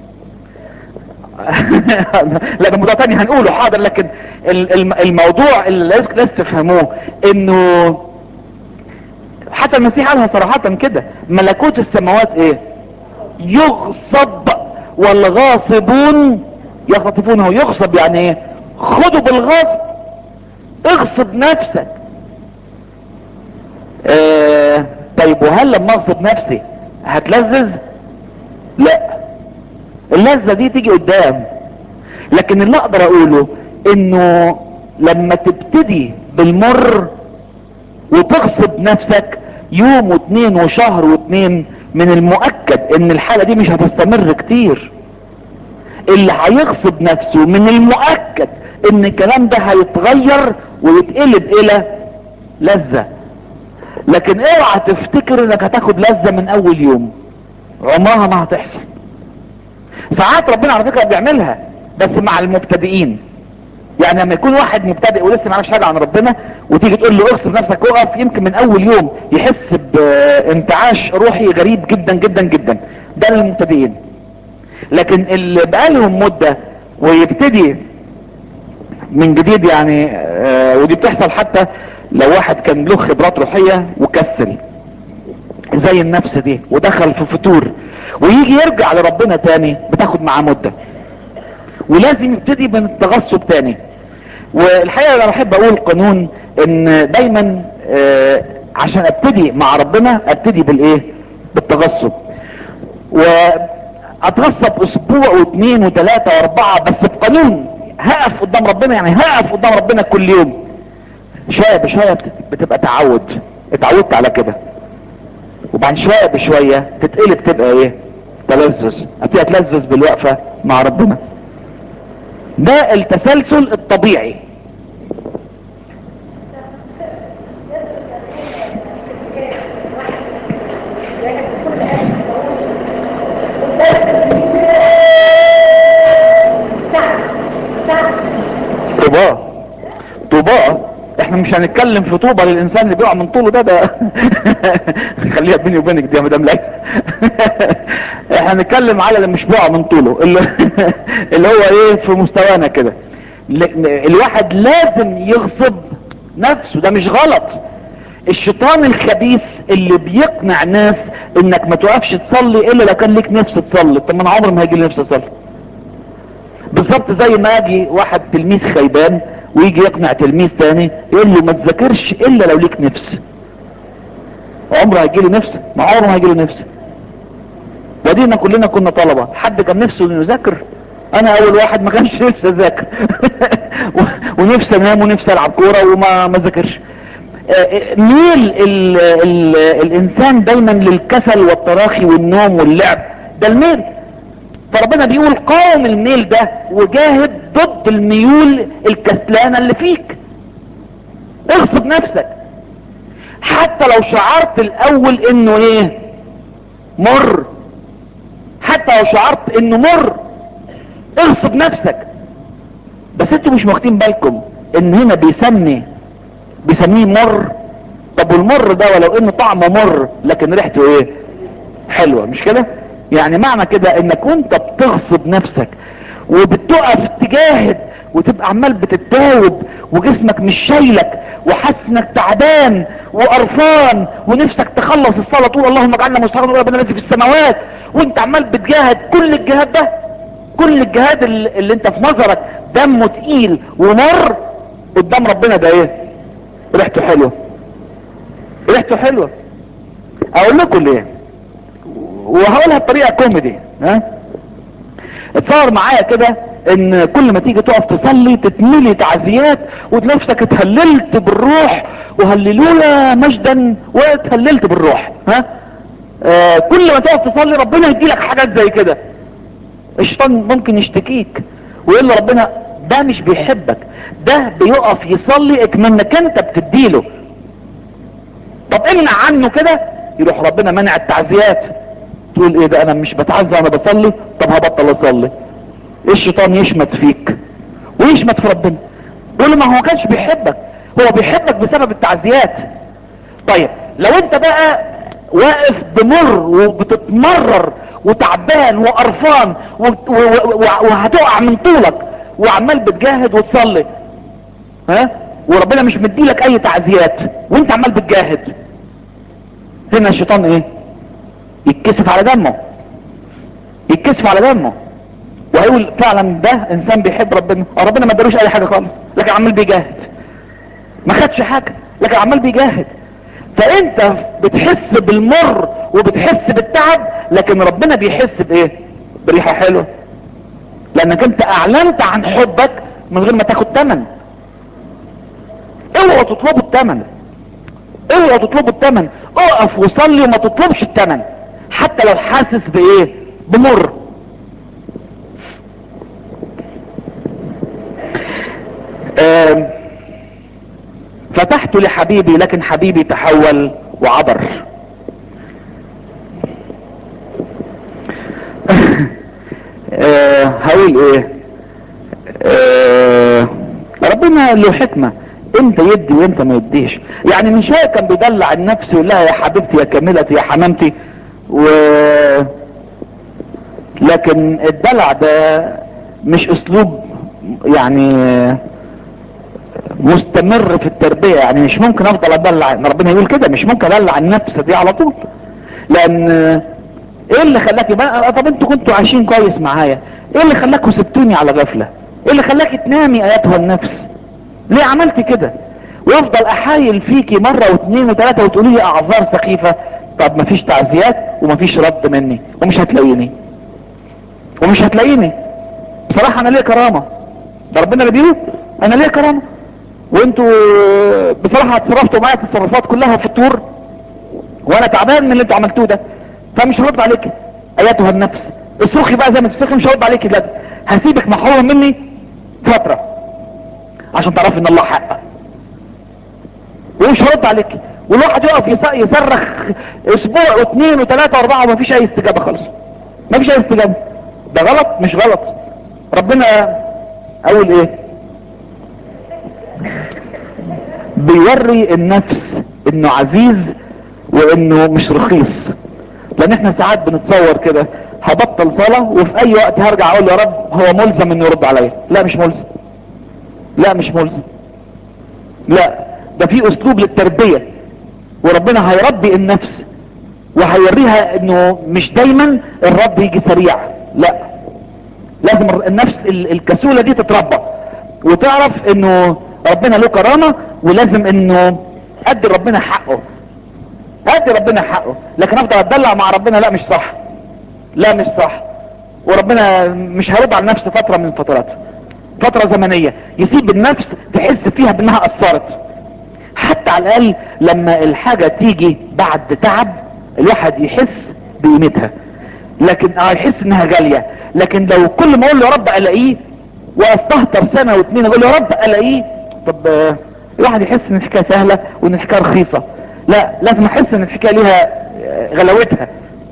A: لا ده موضوع تاني هنقوله حاضر لكن ال- الم- الموضوع اللي لازم لازم تفهموه انه حتى المسيح قالها صراحة كده ملكوت السماوات ايه يغصب والغاصبون يخطفونه يغصب يعني ايه خدوا بالغصب اغصب نفسك آه طيب وهل لما اغصب نفسي هتلذذ لا اللذة دي تيجي قدام لكن اللي اقدر اقوله انه لما تبتدي بالمر وتغصب نفسك يوم واتنين وشهر واتنين من المؤكد ان الحالة دي مش هتستمر كتير اللي هيغصب نفسه من المؤكد ان الكلام ده هيتغير ويتقلب الى لذة لكن اوعى تفتكر انك هتاخد لذة من اول يوم عمرها ما هتحصل ساعات ربنا على فكرة بيعملها بس مع المبتدئين يعني لما يكون واحد مبتدئ ولسه ما يعرفش حاجه عن ربنا وتيجي تقول له اغصب نفسك وقف يمكن من اول يوم يحس بانتعاش روحي غريب جدا جدا جدا ده للمبتدئين لكن اللي بقالهم مده ويبتدي من جديد يعني آه ودي بتحصل حتى لو واحد كان له خبرات روحيه وكسل زي النفس دي ودخل في فتور ويجي يرجع لربنا تاني بتاخد معاه مده ولازم يبتدي من التغصب تاني
B: والحقيقة انا بحب اقول قانون ان دايما آه، عشان ابتدي مع ربنا ابتدي بالايه بالتغصب واتغصب اسبوع واثنين وثلاثة واربعة بس بقانون هقف قدام ربنا يعني هقف قدام ربنا كل يوم شوية بشوية بتبقى تعود اتعودت على كده وبعد شوية بشوية تتقلب تبقى ايه تلذذ ابتدي اتلذذ بالوقفة مع ربنا ده التسلسل الطبيعي طوباه طوباه احنا مش هنتكلم في طوبة للانسان اللي بيقع من طوله ده ده خليها بيني وبينك دي يا مدام ليلى احنا هنتكلم على اللي مش بيقع من طوله اللي, اللي هو ايه في مستوانا كده ل- الواحد لازم يغصب نفسه ده مش غلط الشيطان الخبيث اللي بيقنع ناس انك ما توقفش تصلي الا لو كان ليك نفس تصلي طب ما انا عمري ما هيجي لي نفس اصلي بالظبط زي ما اجي واحد تلميذ خيبان ويجي يقنع تلميذ تاني يقول له ما تذاكرش الا لو ليك نفس عمره هيجي له نفس ما عمره ما هيجي له نفس ودينا كلنا كنا طلبة حد كان نفسه انه يذاكر انا اول واحد ما كانش نفسي اذاكر و- ونفسي انام ونفسي العب كورة وما ما ذاكرش آه، آه، ميل ال ال الانسان دايما للكسل والتراخي والنوم واللعب ده الميل فربنا بيقول قاوم الميل ده وجاهد ضد الميول الكسلانة اللي فيك اغصب نفسك حتى لو شعرت الاول انه ايه مر حتى لو شعرت انه مر اغصب نفسك بس انتوا مش واخدين بالكم ان هنا بيسمي بيسميه مر طب والمر ده ولو انه طعمه مر لكن ريحته ايه حلوة مش كده يعني معنى كده انك وانت بتغصب نفسك وبتقف تجاهد وتبقى عمال بتتاوب وجسمك مش شايلك وحاسس انك تعبان وقرفان ونفسك تخلص الصلاة تقول اللهم اجعلنا مستحقا ربنا الذي في السماوات وانت عمال بتجاهد كل الجهاد ده كل الجهاد اللي, اللي انت في نظرك دمه تقيل ومر قدام ربنا ده ايه ريحته حلوه ريحته حلوه اقول لكم ليه وهقولها بطريقه كوميدي ها اتصور معايا كده ان كل ما تيجي تقف تصلي تتملي تعزيات ونفسك اتهللت بالروح وهللولا مجدا واتهللت بالروح ها آه كل ما تقف تصلي ربنا يديلك حاجات زي كده الشيطان ممكن يشتكيك ويقول له ربنا ده مش بيحبك ده بيقف يصلي اكمنك انت بتديله طب امنع عنه كده يروح ربنا منع التعزيات تقول ايه ده انا مش بتعزى وانا بصلي طب هبطل اصلي الشيطان يشمت فيك ويشمت في ربنا يقول له ما هو ما كانش بيحبك هو بيحبك بسبب التعزيات طيب لو انت بقى واقف بمر وبتتمرر وتعبان وقرفان و- و- و- وهتقع من طولك وعمال بتجاهد وتصلي ها وربنا مش مديلك اي تعزيات وانت عمال بتجاهد هنا الشيطان ايه يتكسف على دمه يتكسف على دمه وهيقول فعلا ده انسان بيحب ربنا أو ربنا ما ادالوش اي حاجه خالص لكن عمال بيجاهد ما خدش حاجه لكن عمال بيجاهد فانت بتحس بالمر وبتحس بالتعب لكن ربنا بيحس بايه بريحه حلوه لانك انت اعلنت عن حبك من غير ما تاخد ثمن اوعوا تطلبوا الثمن اوعوا تطلبوا الثمن اقف وصلي وما تطلبش الثمن حتى لو حاسس بايه بمر آم، فتحت لحبيبي لكن حبيبي تحول وعبر آه، هقول ايه آه، ربنا له حكمة امتى يدي وامتى ما يديش يعني من شوية كان بيدلع النفس يقول لها يا حبيبتي يا كاملتي يا حمامتي و لكن الدلع ده مش اسلوب يعني مستمر في التربية يعني مش ممكن افضل ادلع ما ربنا يقول كده مش ممكن ادلع النفس دي على طول لان ايه اللي خلاكي بقى طب انتوا كنتوا عايشين كويس معايا ايه اللي خلاكوا سبتوني على غفلة ايه اللي خلاكي تنامي ايتها النفس ليه عملت كده وافضل احايل فيكي مرة واثنين وثلاثة وتقولي لي اعذار سخيفة طب مفيش تعزيات ومفيش رد مني ومش هتلاقيني ومش هتلاقيني بصراحة انا ليا كرامة ده ربنا اللي بيقول انا ليا كرامة وانتوا بصراحة اتصرفتوا معايا التصرفات كلها في الطور وانا تعبان من اللي انتوا عملتوه ده فمش هرد عليك ايتها النفس اصرخي بقى زي ما تصرخي مش هرد عليك دلوقتي هسيبك محرومة مني فترة عشان تعرفي ان الله حق ومش هرد عليك والواحد يقف يص- يصرخ اسبوع واثنين وثلاثة واربعة ومفيش اي استجابة خالص مفيش اي استجابة ده غلط مش غلط ربنا اقول ايه بيوري النفس انه عزيز وانه مش رخيص لان احنا ساعات بنتصور كده هبطل صلاة وفي اي وقت هرجع اقول يا رب هو ملزم انه يرد عليا لا مش ملزم لا مش ملزم لا ده في اسلوب للتربية وربنا هيربي النفس وهيوريها انه مش دايما الرب يجي سريع لا لازم النفس ال- الكسولة دي تتربى وتعرف انه ربنا له كرامة ولازم انه ادي ربنا حقه ادي ربنا حقه لكن افضل اتدلع مع ربنا لا مش صح لا مش صح وربنا مش هيرد على النفس فترة من الفترات فترة زمنية يسيب النفس تحس فيها بانها اثرت حتى على الاقل لما الحاجة تيجي بعد تعب الواحد يحس بقيمتها لكن اه يحس انها غالية لكن لو كل ما اقول له يا رب الاقيه واستهتر سنة واثنين اقول له يا رب الاقيه طب آه، الواحد يحس ان الحكاية سهلة وان الحكاية رخيصة لا لازم احس ان الحكاية ليها آه، غلاوتها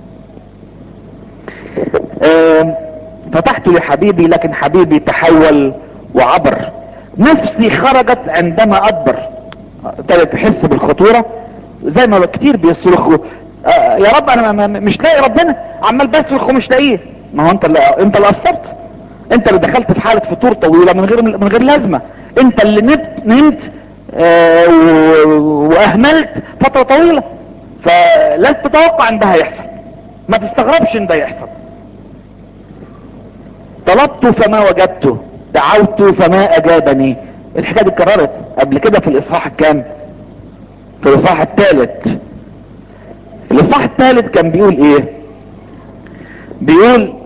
B: آه، فتحت لحبيبي لكن حبيبي تحول وعبر نفسي خرجت عندما ادبر ابتدت تحس بالخطورة زي ما كتير بيصرخوا آه، يا رب انا ما- ما- مش لاقي ربنا عمال بصرخ ومش لاقيه ما هو انت اللي انت اللي قصرت انت اللي دخلت في حالة فطور طويلة من غير من غير لازمة انت اللي نمت نمت آه، و- واهملت فترة طويلة فلا تتوقع ان ده هيحصل ما تستغربش ان ده يحصل طلبت فما وجدته دعوت فما اجابني الحكايه دي اتكررت قبل كده في الاصحاح الكام في الاصحاح الثالث الاصحاح الثالث كان بيقول ايه بيقول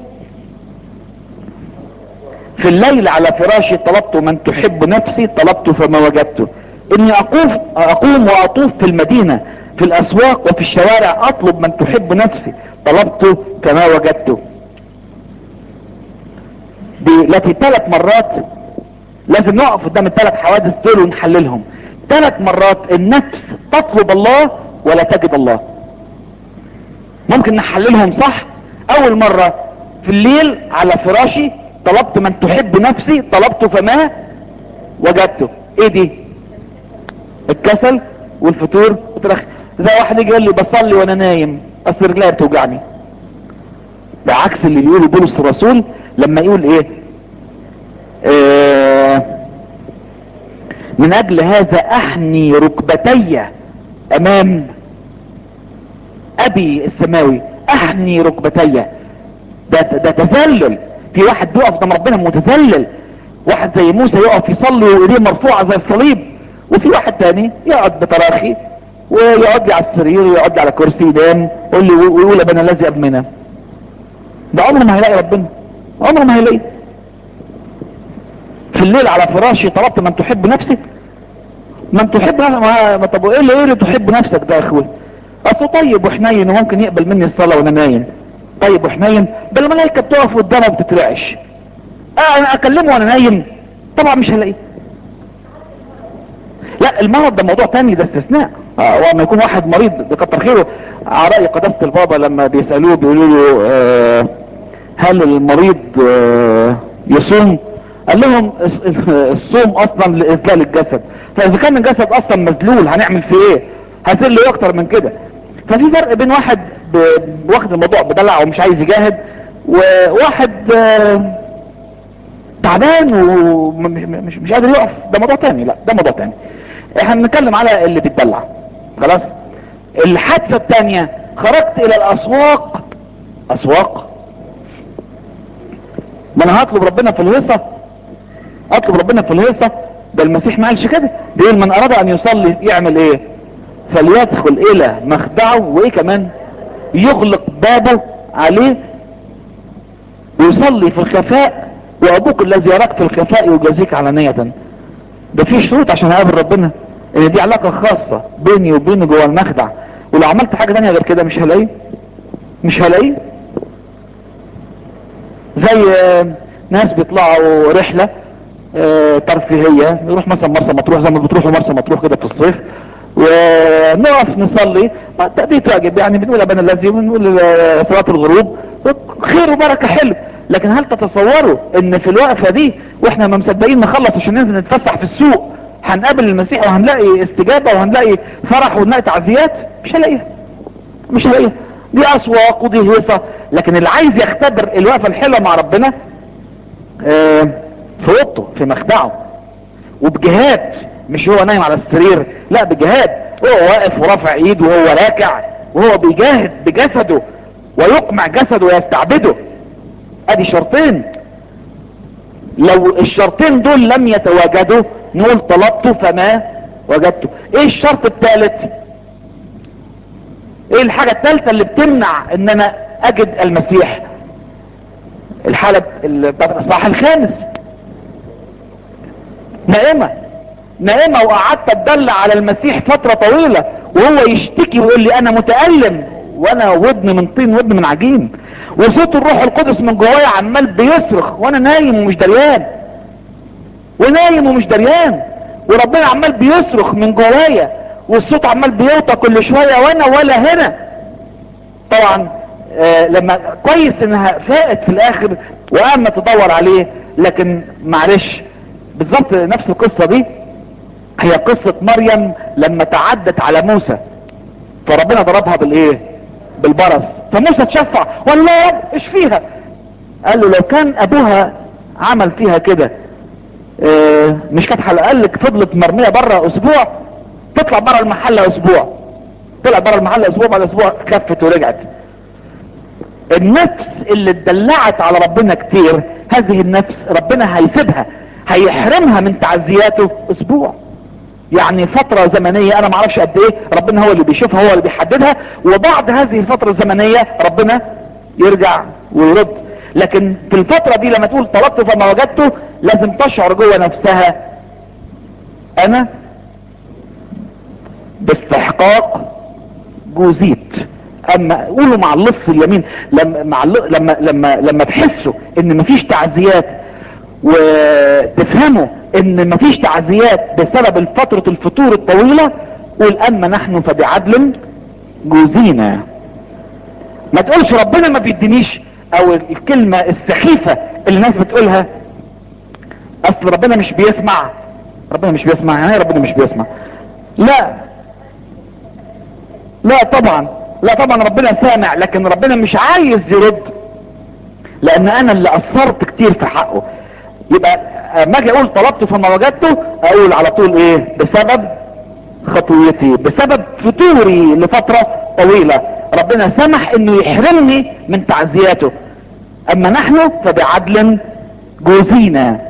B: في الليل على فراشي طلبت من تحب نفسي طلبت فما وجدته اني اقوم اقوم واطوف في المدينة في الاسواق وفي الشوارع اطلب من تحب نفسي طلبت فما وجدته دي التي ثلاث مرات لازم نقف قدام الثلاث حوادث دول ونحللهم ثلاث مرات النفس تطلب الله ولا تجد الله ممكن نحللهم صح اول مرة في الليل على فراشي طلبت من تحب نفسي طلبت فما وجدته ايه دي الكسل والفتور والترخ زي واحد يجي يقول لي بصلي وانا نايم اصل رجلي بتوجعني ده عكس اللي بيقوله بولس الرسول لما يقول ايه آه من اجل هذا احني ركبتي امام ابي السماوي احني ركبتي ده ده تذلل في واحد بيقف قدام ربنا متذلل واحد زي موسى يقف يصلي وايديه مرفوعه زي الصليب وفي واحد تاني يقعد بتراخي ويقعد لي على السرير ويقعد لي على كرسي ينام يقول لي ويقول ابن الذي ابمنا ده عمره ما هيلاقي ربنا عمره ما هيلاقي في الليل على فراشي طلبت من تحب نفسك من تحب نفسك ما ما- طب وايه اللي ايه اللي تحب نفسك ده يا اخوي اصله طيب وحنين وممكن يقبل مني الصلاه وانا نايم طيب وحنين ده الملائكه بتقف قدامه بتترعش اه انا اكلمه وانا نايم طبعا مش هلاقيه لا المرض ده موضوع تاني ده استثناء اه لما يكون واحد مريض بكتر خيره على رأي قداسة البابا لما بيسألوه بيقولوا له آه هل المريض آه يصوم قال لهم الص- الصوم اصلا لاذلال الجسد فاذا كان الجسد اصلا مذلول هنعمل فيه ايه هذل له اكتر من كده ففي فرق بين واحد ب- واخد الموضوع بدلع ومش عايز يجاهد وواحد آه تعبان ومش مش, مش قادر يقف ده موضوع تاني لا ده موضوع تاني احنا بنتكلم على اللي بيتدلع خلاص الحادثة التانية خرجت الى الاسواق اسواق ما انا هطلب ربنا في الهيصة اطلب ربنا في الهيصة ده المسيح ما قالش كده بيقول من اراد ان يصلي يعمل ايه فليدخل الى مخدعه وايه كمان يغلق بابه عليه ويصلي في الخفاء وابوك الذي يراك في الخفاء يجازيك علانية ده في شروط عشان اقابل ربنا ان دي علاقة خاصة بيني وبينه جوه المخدع ولو عملت حاجة تانية غير كده مش هلاقيه مش هلاقيه زي آه، ناس بيطلعوا رحلة آه، ترفيهية نروح مثلا مرسى مطروح زي ما بتروحوا مرسى مطروح كده في الصيف ونقف نصلي تأدية واجب يعني بنقول ابانا الذي ونقول آه، صلاة الغروب خير وبركة حلو لكن هل تتصوروا ان في الوقفة دي واحنا ما مصدقين نخلص عشان ننزل نتفسح في السوق هنقابل المسيح وهنلاقي استجابة وهنلاقي فرح وهنلاقي تعزيات مش هلاقيها مش هلاقيها دي اسواق ودي هيصة لكن اللي عايز يختبر الوقفة الحلوة مع ربنا آه، في اوضته في مخدعه وبجهاد مش هو نايم على السرير لا بجهاد هو واقف ورافع ايده وهو راكع وهو بيجاهد بجسده ويقمع جسده ويستعبده ادي شرطين لو الشرطين دول لم يتواجدوا نقول طلبته فما وجدته ايه الشرط الثالث ايه الحاجة الثالثة اللي بتمنع ان انا اجد المسيح الحالة ال- بتاعت الاصحاح الخامس نائمة نائمة وقعدت اتدلع على المسيح فترة طويلة وهو يشتكي ويقول لي انا متألم وانا ودن من طين ودن من عجين وصوت الروح القدس من جوايا عمال بيصرخ وانا نايم ومش دريان ونايم ومش دريان وربنا عمال بيصرخ من جوايا والصوت عمال بيوطى كل شوية وانا ولا هنا طبعا آه لما كويس انها فاقت في الاخر وقامت تدور عليه لكن معلش بالظبط نفس القصة دي هي قصة مريم لما تعدت على موسى فربنا ضربها بالايه بالبرص فموسى تشفع والله ايش فيها قال له لو كان ابوها عمل فيها كده اه مش كانت على الاقل فضلت مرميه بره اسبوع تطلع بره المحله اسبوع طلع بره المحله اسبوع بعد اسبوع خفت ورجعت النفس اللي اتدلعت على ربنا كتير هذه النفس ربنا هيسيبها هيحرمها من تعزياته اسبوع يعني فترة زمنية انا معرفش قد ايه ربنا هو اللي بيشوفها هو اللي بيحددها وبعد هذه الفترة الزمنية ربنا يرجع ويرد لكن في الفترة دي لما تقول طلبت فما وجدته لازم تشعر جوه نفسها انا باستحقاق جوزيت اما قولوا مع اللص اليمين لما مع الل- لما لما لما تحسوا ان مفيش تعزيات وتفهموا ان مفيش تعزيات بسبب فترة الفطور الطويلة قول اما نحن فبعدل جوزينا ما تقولش ربنا ما بيدينيش او الكلمة السخيفة اللي الناس بتقولها اصل ربنا مش بيسمع ربنا مش بيسمع يعني إيه ربنا مش بيسمع لا لا طبعا لا طبعا ربنا سامع لكن ربنا مش عايز يرد لان انا اللي اثرت كتير في حقه يبقى اما اجي اقول طلبته فما وجدته اقول على طول ايه بسبب خطويتي بسبب فتوري لفترة طويلة ربنا سمح انه يحرمني من تعزياته اما نحن فبعدل جوزينا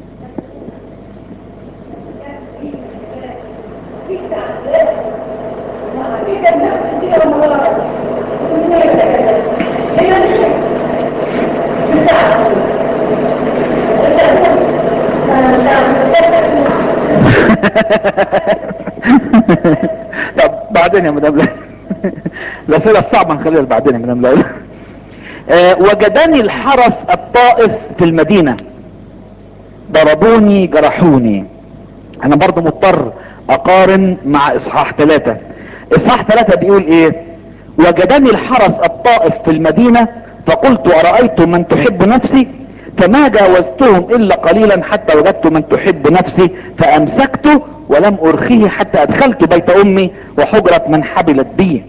B: طب بعدين يا مدام ليلى الاسئله الصعبه هنخليها بعدين يا مدام ليلى آه، وجدني الحرس الطائف في المدينه ضربوني جرحوني انا برضو مضطر اقارن مع اصحاح ثلاثة اصحاح ثلاثة بيقول ايه وجدني الحرس الطائف في المدينة فقلت ارأيت من تحب نفسي فما جاوزتهم الا قليلا حتى وجدت من تحب نفسي فامسكته ولم ارخيه حتى ادخلت بيت امي وحجرة من حبلت بي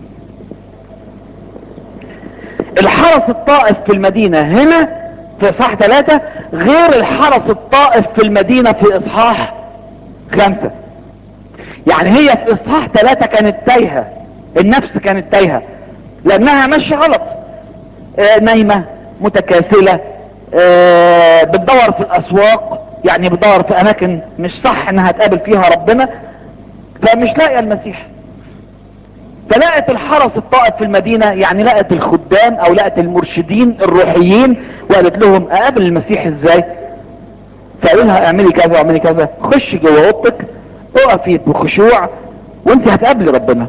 B: الحرس الطائف في المدينة هنا في اصحاح ثلاثة غير الحرس الطائف في المدينة في اصحاح خمسة يعني هي في اصحاح ثلاثة كانت تايهة النفس كانت تايهة لانها ماشية غلط آه نايمة متكاسلة آه بتدور في الاسواق يعني بتدور في اماكن مش صح انها تقابل فيها ربنا فمش لاقيه المسيح فلقت الحرس الطائف في المدينة يعني لقت الخدام او لقت المرشدين الروحيين وقالت لهم اقابل المسيح ازاي فقالوا لها اعملي كذا واعملي كذا خشي جوه اوضتك اقفي بخشوع وانت هتقابلي ربنا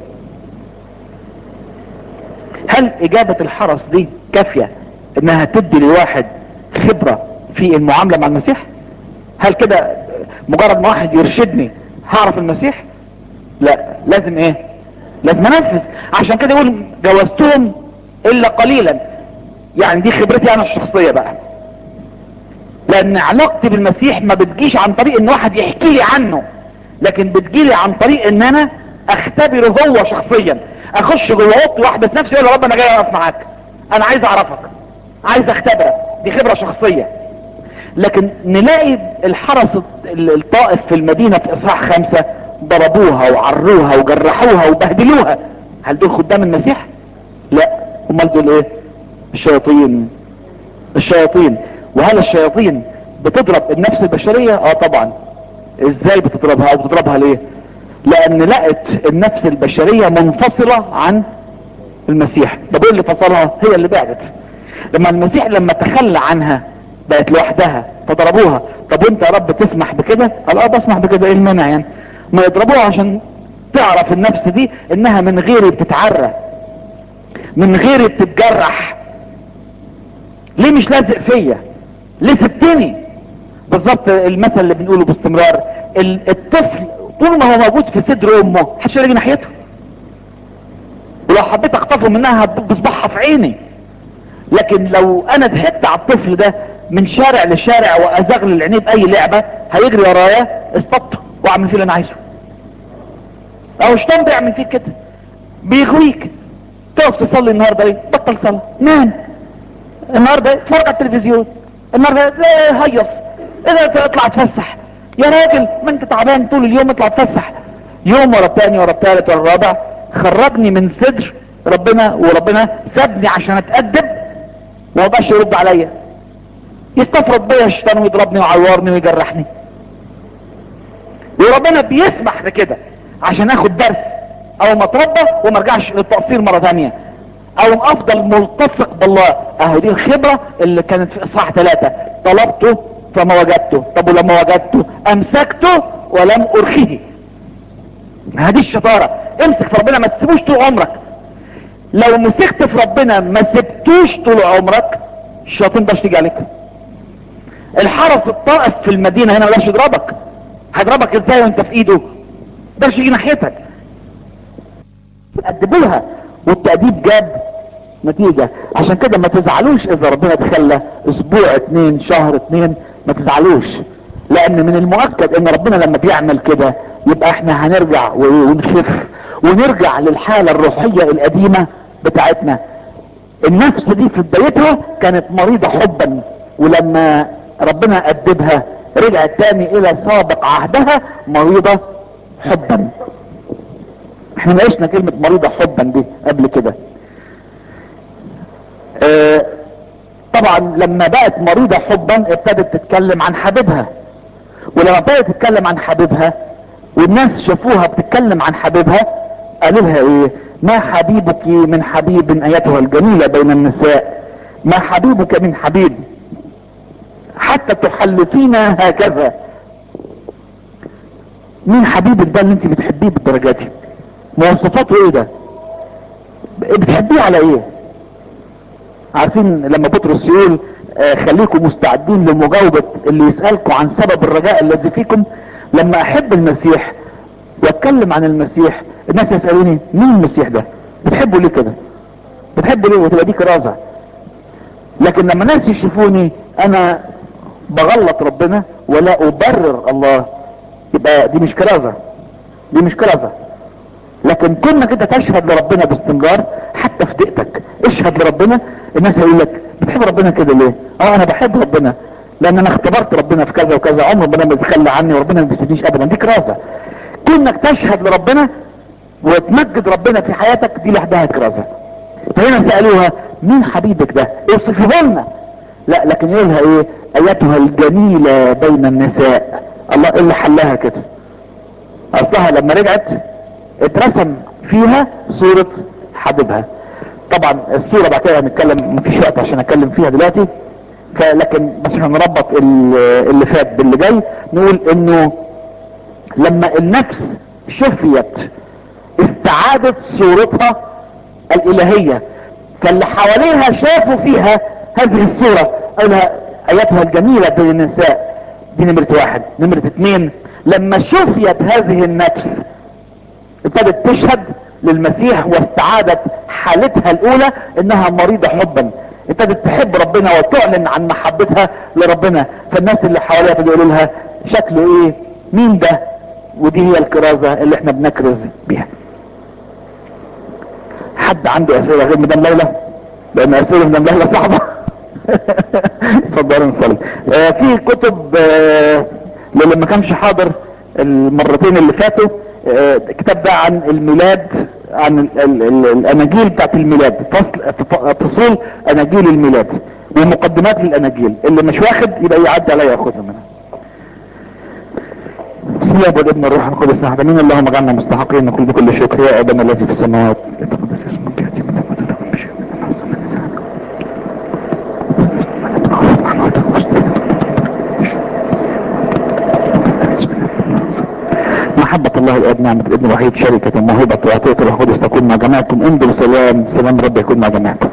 B: هل اجابة الحرس دي كافية انها تدي لواحد خبرة في المعاملة مع المسيح هل كده مجرد ما واحد يرشدني هعرف المسيح لا لازم ايه لازم انفذ عشان كده يقول جوزتهم الا قليلا يعني دي خبرتي انا الشخصية بقى لان علاقتي بالمسيح ما بتجيش عن طريق ان واحد يحكي لي عنه لكن بتجيلي عن طريق ان انا اختبره هو شخصيا اخش جوه اوضتي واحبس نفسي يقول يا رب انا جاي اقف معاك انا عايز اعرفك عايز اختبرك دي خبرة شخصية لكن نلاقي الحرس الطائف في المدينة في اصحاح خمسة ضربوها وعروها وجرحوها وبهدلوها هل دول خدام المسيح لا امال دول ايه الشياطين الشياطين وهل الشياطين بتضرب النفس البشرية اه طبعا ازاي بتضربها او بتضربها ليه لان لقت النفس البشرية منفصلة عن المسيح طب ايه اللي فصلها هي اللي بعدت لما المسيح لما تخلى عنها بقت لوحدها فضربوها طب وانت يا رب تسمح بكده قال اه بسمح بكده ايه المانع يعني ما يضربوها عشان تعرف النفس دي انها من غيري بتتعرى من غيري بتتجرح ليه مش لازق فيا ليه سبتني بالظبط المثل اللي بنقوله باستمرار الطفل طول ما هو موجود في صدر امه محدش يجي ناحيته ولو حبيت اخطفه منها بصباحها في عيني لكن لو انا ضحكت على الطفل ده من شارع لشارع وازغل عينيه باي لعبه هيجري ورايا اصطدته واعمل فيه اللي انا عايزه او الشيطان بيعمل فيك كده بيغويك تقف تصلي النهارده ايه بطل صلاه نام النهارده اتفرج على التلفزيون النهارده هيص اذا اطلع اتفسح يا راجل ما انت تعبان طول اليوم اطلع اتفسح يوم ورا الثاني ورا الثالث ورا الرابع خرجني من صدر ربنا وربنا سابني عشان اتأدب وما بقاش يرد عليا يستفرد بيا الشيطان ويضربني ويعورني ويجرحني وربنا بيسمح بكده عشان اخد درس او ما اتربى وما ارجعش للتقصير مرة ثانية او افضل ملتصق بالله اهو دي الخبرة اللي كانت في اصحاح ثلاثة طلبته فما وجدته طب ولما وجدته امسكته ولم ارخيه هذه الشطارة امسك في ربنا ما تسيبوش طول عمرك لو مسكت في ربنا ما سبتوش طول عمرك الشياطين باش تيجي عليك الحرس الطائف في المدينة هنا ملاش يضربك هيضربك ازاي وانت في ايده باش يجي ناحيتك تأدبوها والتأديب جاب نتيجة عشان كده ما تزعلوش اذا ربنا تخلى اسبوع اتنين شهر اتنين ما تزعلوش لان من المؤكد ان ربنا لما بيعمل كده يبقى احنا هنرجع ونخف ونرجع للحالة الروحية القديمة بتاعتنا النفس دي في بدايتها كانت مريضة حبا ولما ربنا أدبها رجعت تاني الى سابق عهدها مريضة حبا احنا ناقشنا كلمة مريضة حبا دي قبل كده اه طبعا لما بقت مريضة حبا ابتدت تتكلم عن حبيبها ولما ابتدت تتكلم عن حبيبها والناس شافوها بتتكلم عن حبيبها قالوا لها ايه ما حبيبك من حبيب ايتها الجميلة بين النساء ما حبيبك من حبيب حتى تحلفين هكذا مين حبيبك ده اللي انت بتحبيه بالدرجة دي مواصفاته ايه ده بتحبيه على ايه عارفين لما بطرس يقول آه خليكم مستعدين لمجاوبة اللي يسألكم عن سبب الرجاء الذي فيكم لما احب المسيح واتكلم عن المسيح الناس يسألوني مين المسيح ده بتحبه ليه كده بتحبه ليه وتبقى دي كرازة لكن لما الناس يشوفوني انا بغلط ربنا ولا ابرر الله يبقى دي مش كرازة دي مش كرازة لكن كونك انت تشهد لربنا باستمرار حتى في دقتك اشهد لربنا الناس هيقول لك بتحب ربنا كده ليه اه انا بحب ربنا لان انا اختبرت ربنا في كذا وكذا عمر ربنا ما بيتخلى عني وربنا ما بيسيبنيش ابدا دي كرازة كونك تشهد لربنا وتمجد ربنا في حياتك دي لوحدها كرازة فهنا سألوها مين حبيبك ده اوصفه لنا لا لكن يقولها ايه ايتها الجميلة بين النساء الله إيه اللي حلها كده اصلها لما رجعت اترسم فيها صورة حبيبها طبعا الصورة بعد كده هنتكلم مفيش وقت عشان اتكلم فيها دلوقتي فلكن بس عشان نربط ال- اللي فات باللي جاي نقول انه لما النفس شفيت استعادت صورتها الالهية فاللي حواليها شافوا فيها هذه الصورة قالها ايتها الجميلة بين النساء دي نمرة واحد نمرة اتنين لما شفيت هذه النفس ابتدت تشهد للمسيح واستعادت حالتها الاولى انها مريضة حبا ابتدت تحب ربنا وتعلن عن محبتها لربنا فالناس اللي حواليها ابتدوا يقولوا لها شكله ايه مين ده ودي هي الكرازة اللي احنا بنكرز بيها حد عنده اسئلة غير مدام ليلى لان اسئلة مدام ليلى صعبة اتفضلوا نصلي آه في كتب آه للي ما كانش حاضر المرتين اللي فاتوا آه كتاب ده عن الميلاد عن ال ال ال الاناجيل بتاعت الميلاد فصل ف- فصول اناجيل الميلاد ومقدمات للاناجيل اللي مش واخد يبقى يعدي عليا ياخدها منها بسم الله والابن الروح القدس نحن امين اللهم اجعلنا مستحقين نقول بكل شكر يا ابانا الذي في السماوات يتقدس اسمك ياتي ملكوتك تكن بشيء من احسن لسانك محبة الله الاب نعمة الابن الوحيد شركة موهبة وعطية الروح القدس تكون مع جماعكم امضوا سلام سلام رب يكون مع جماعكم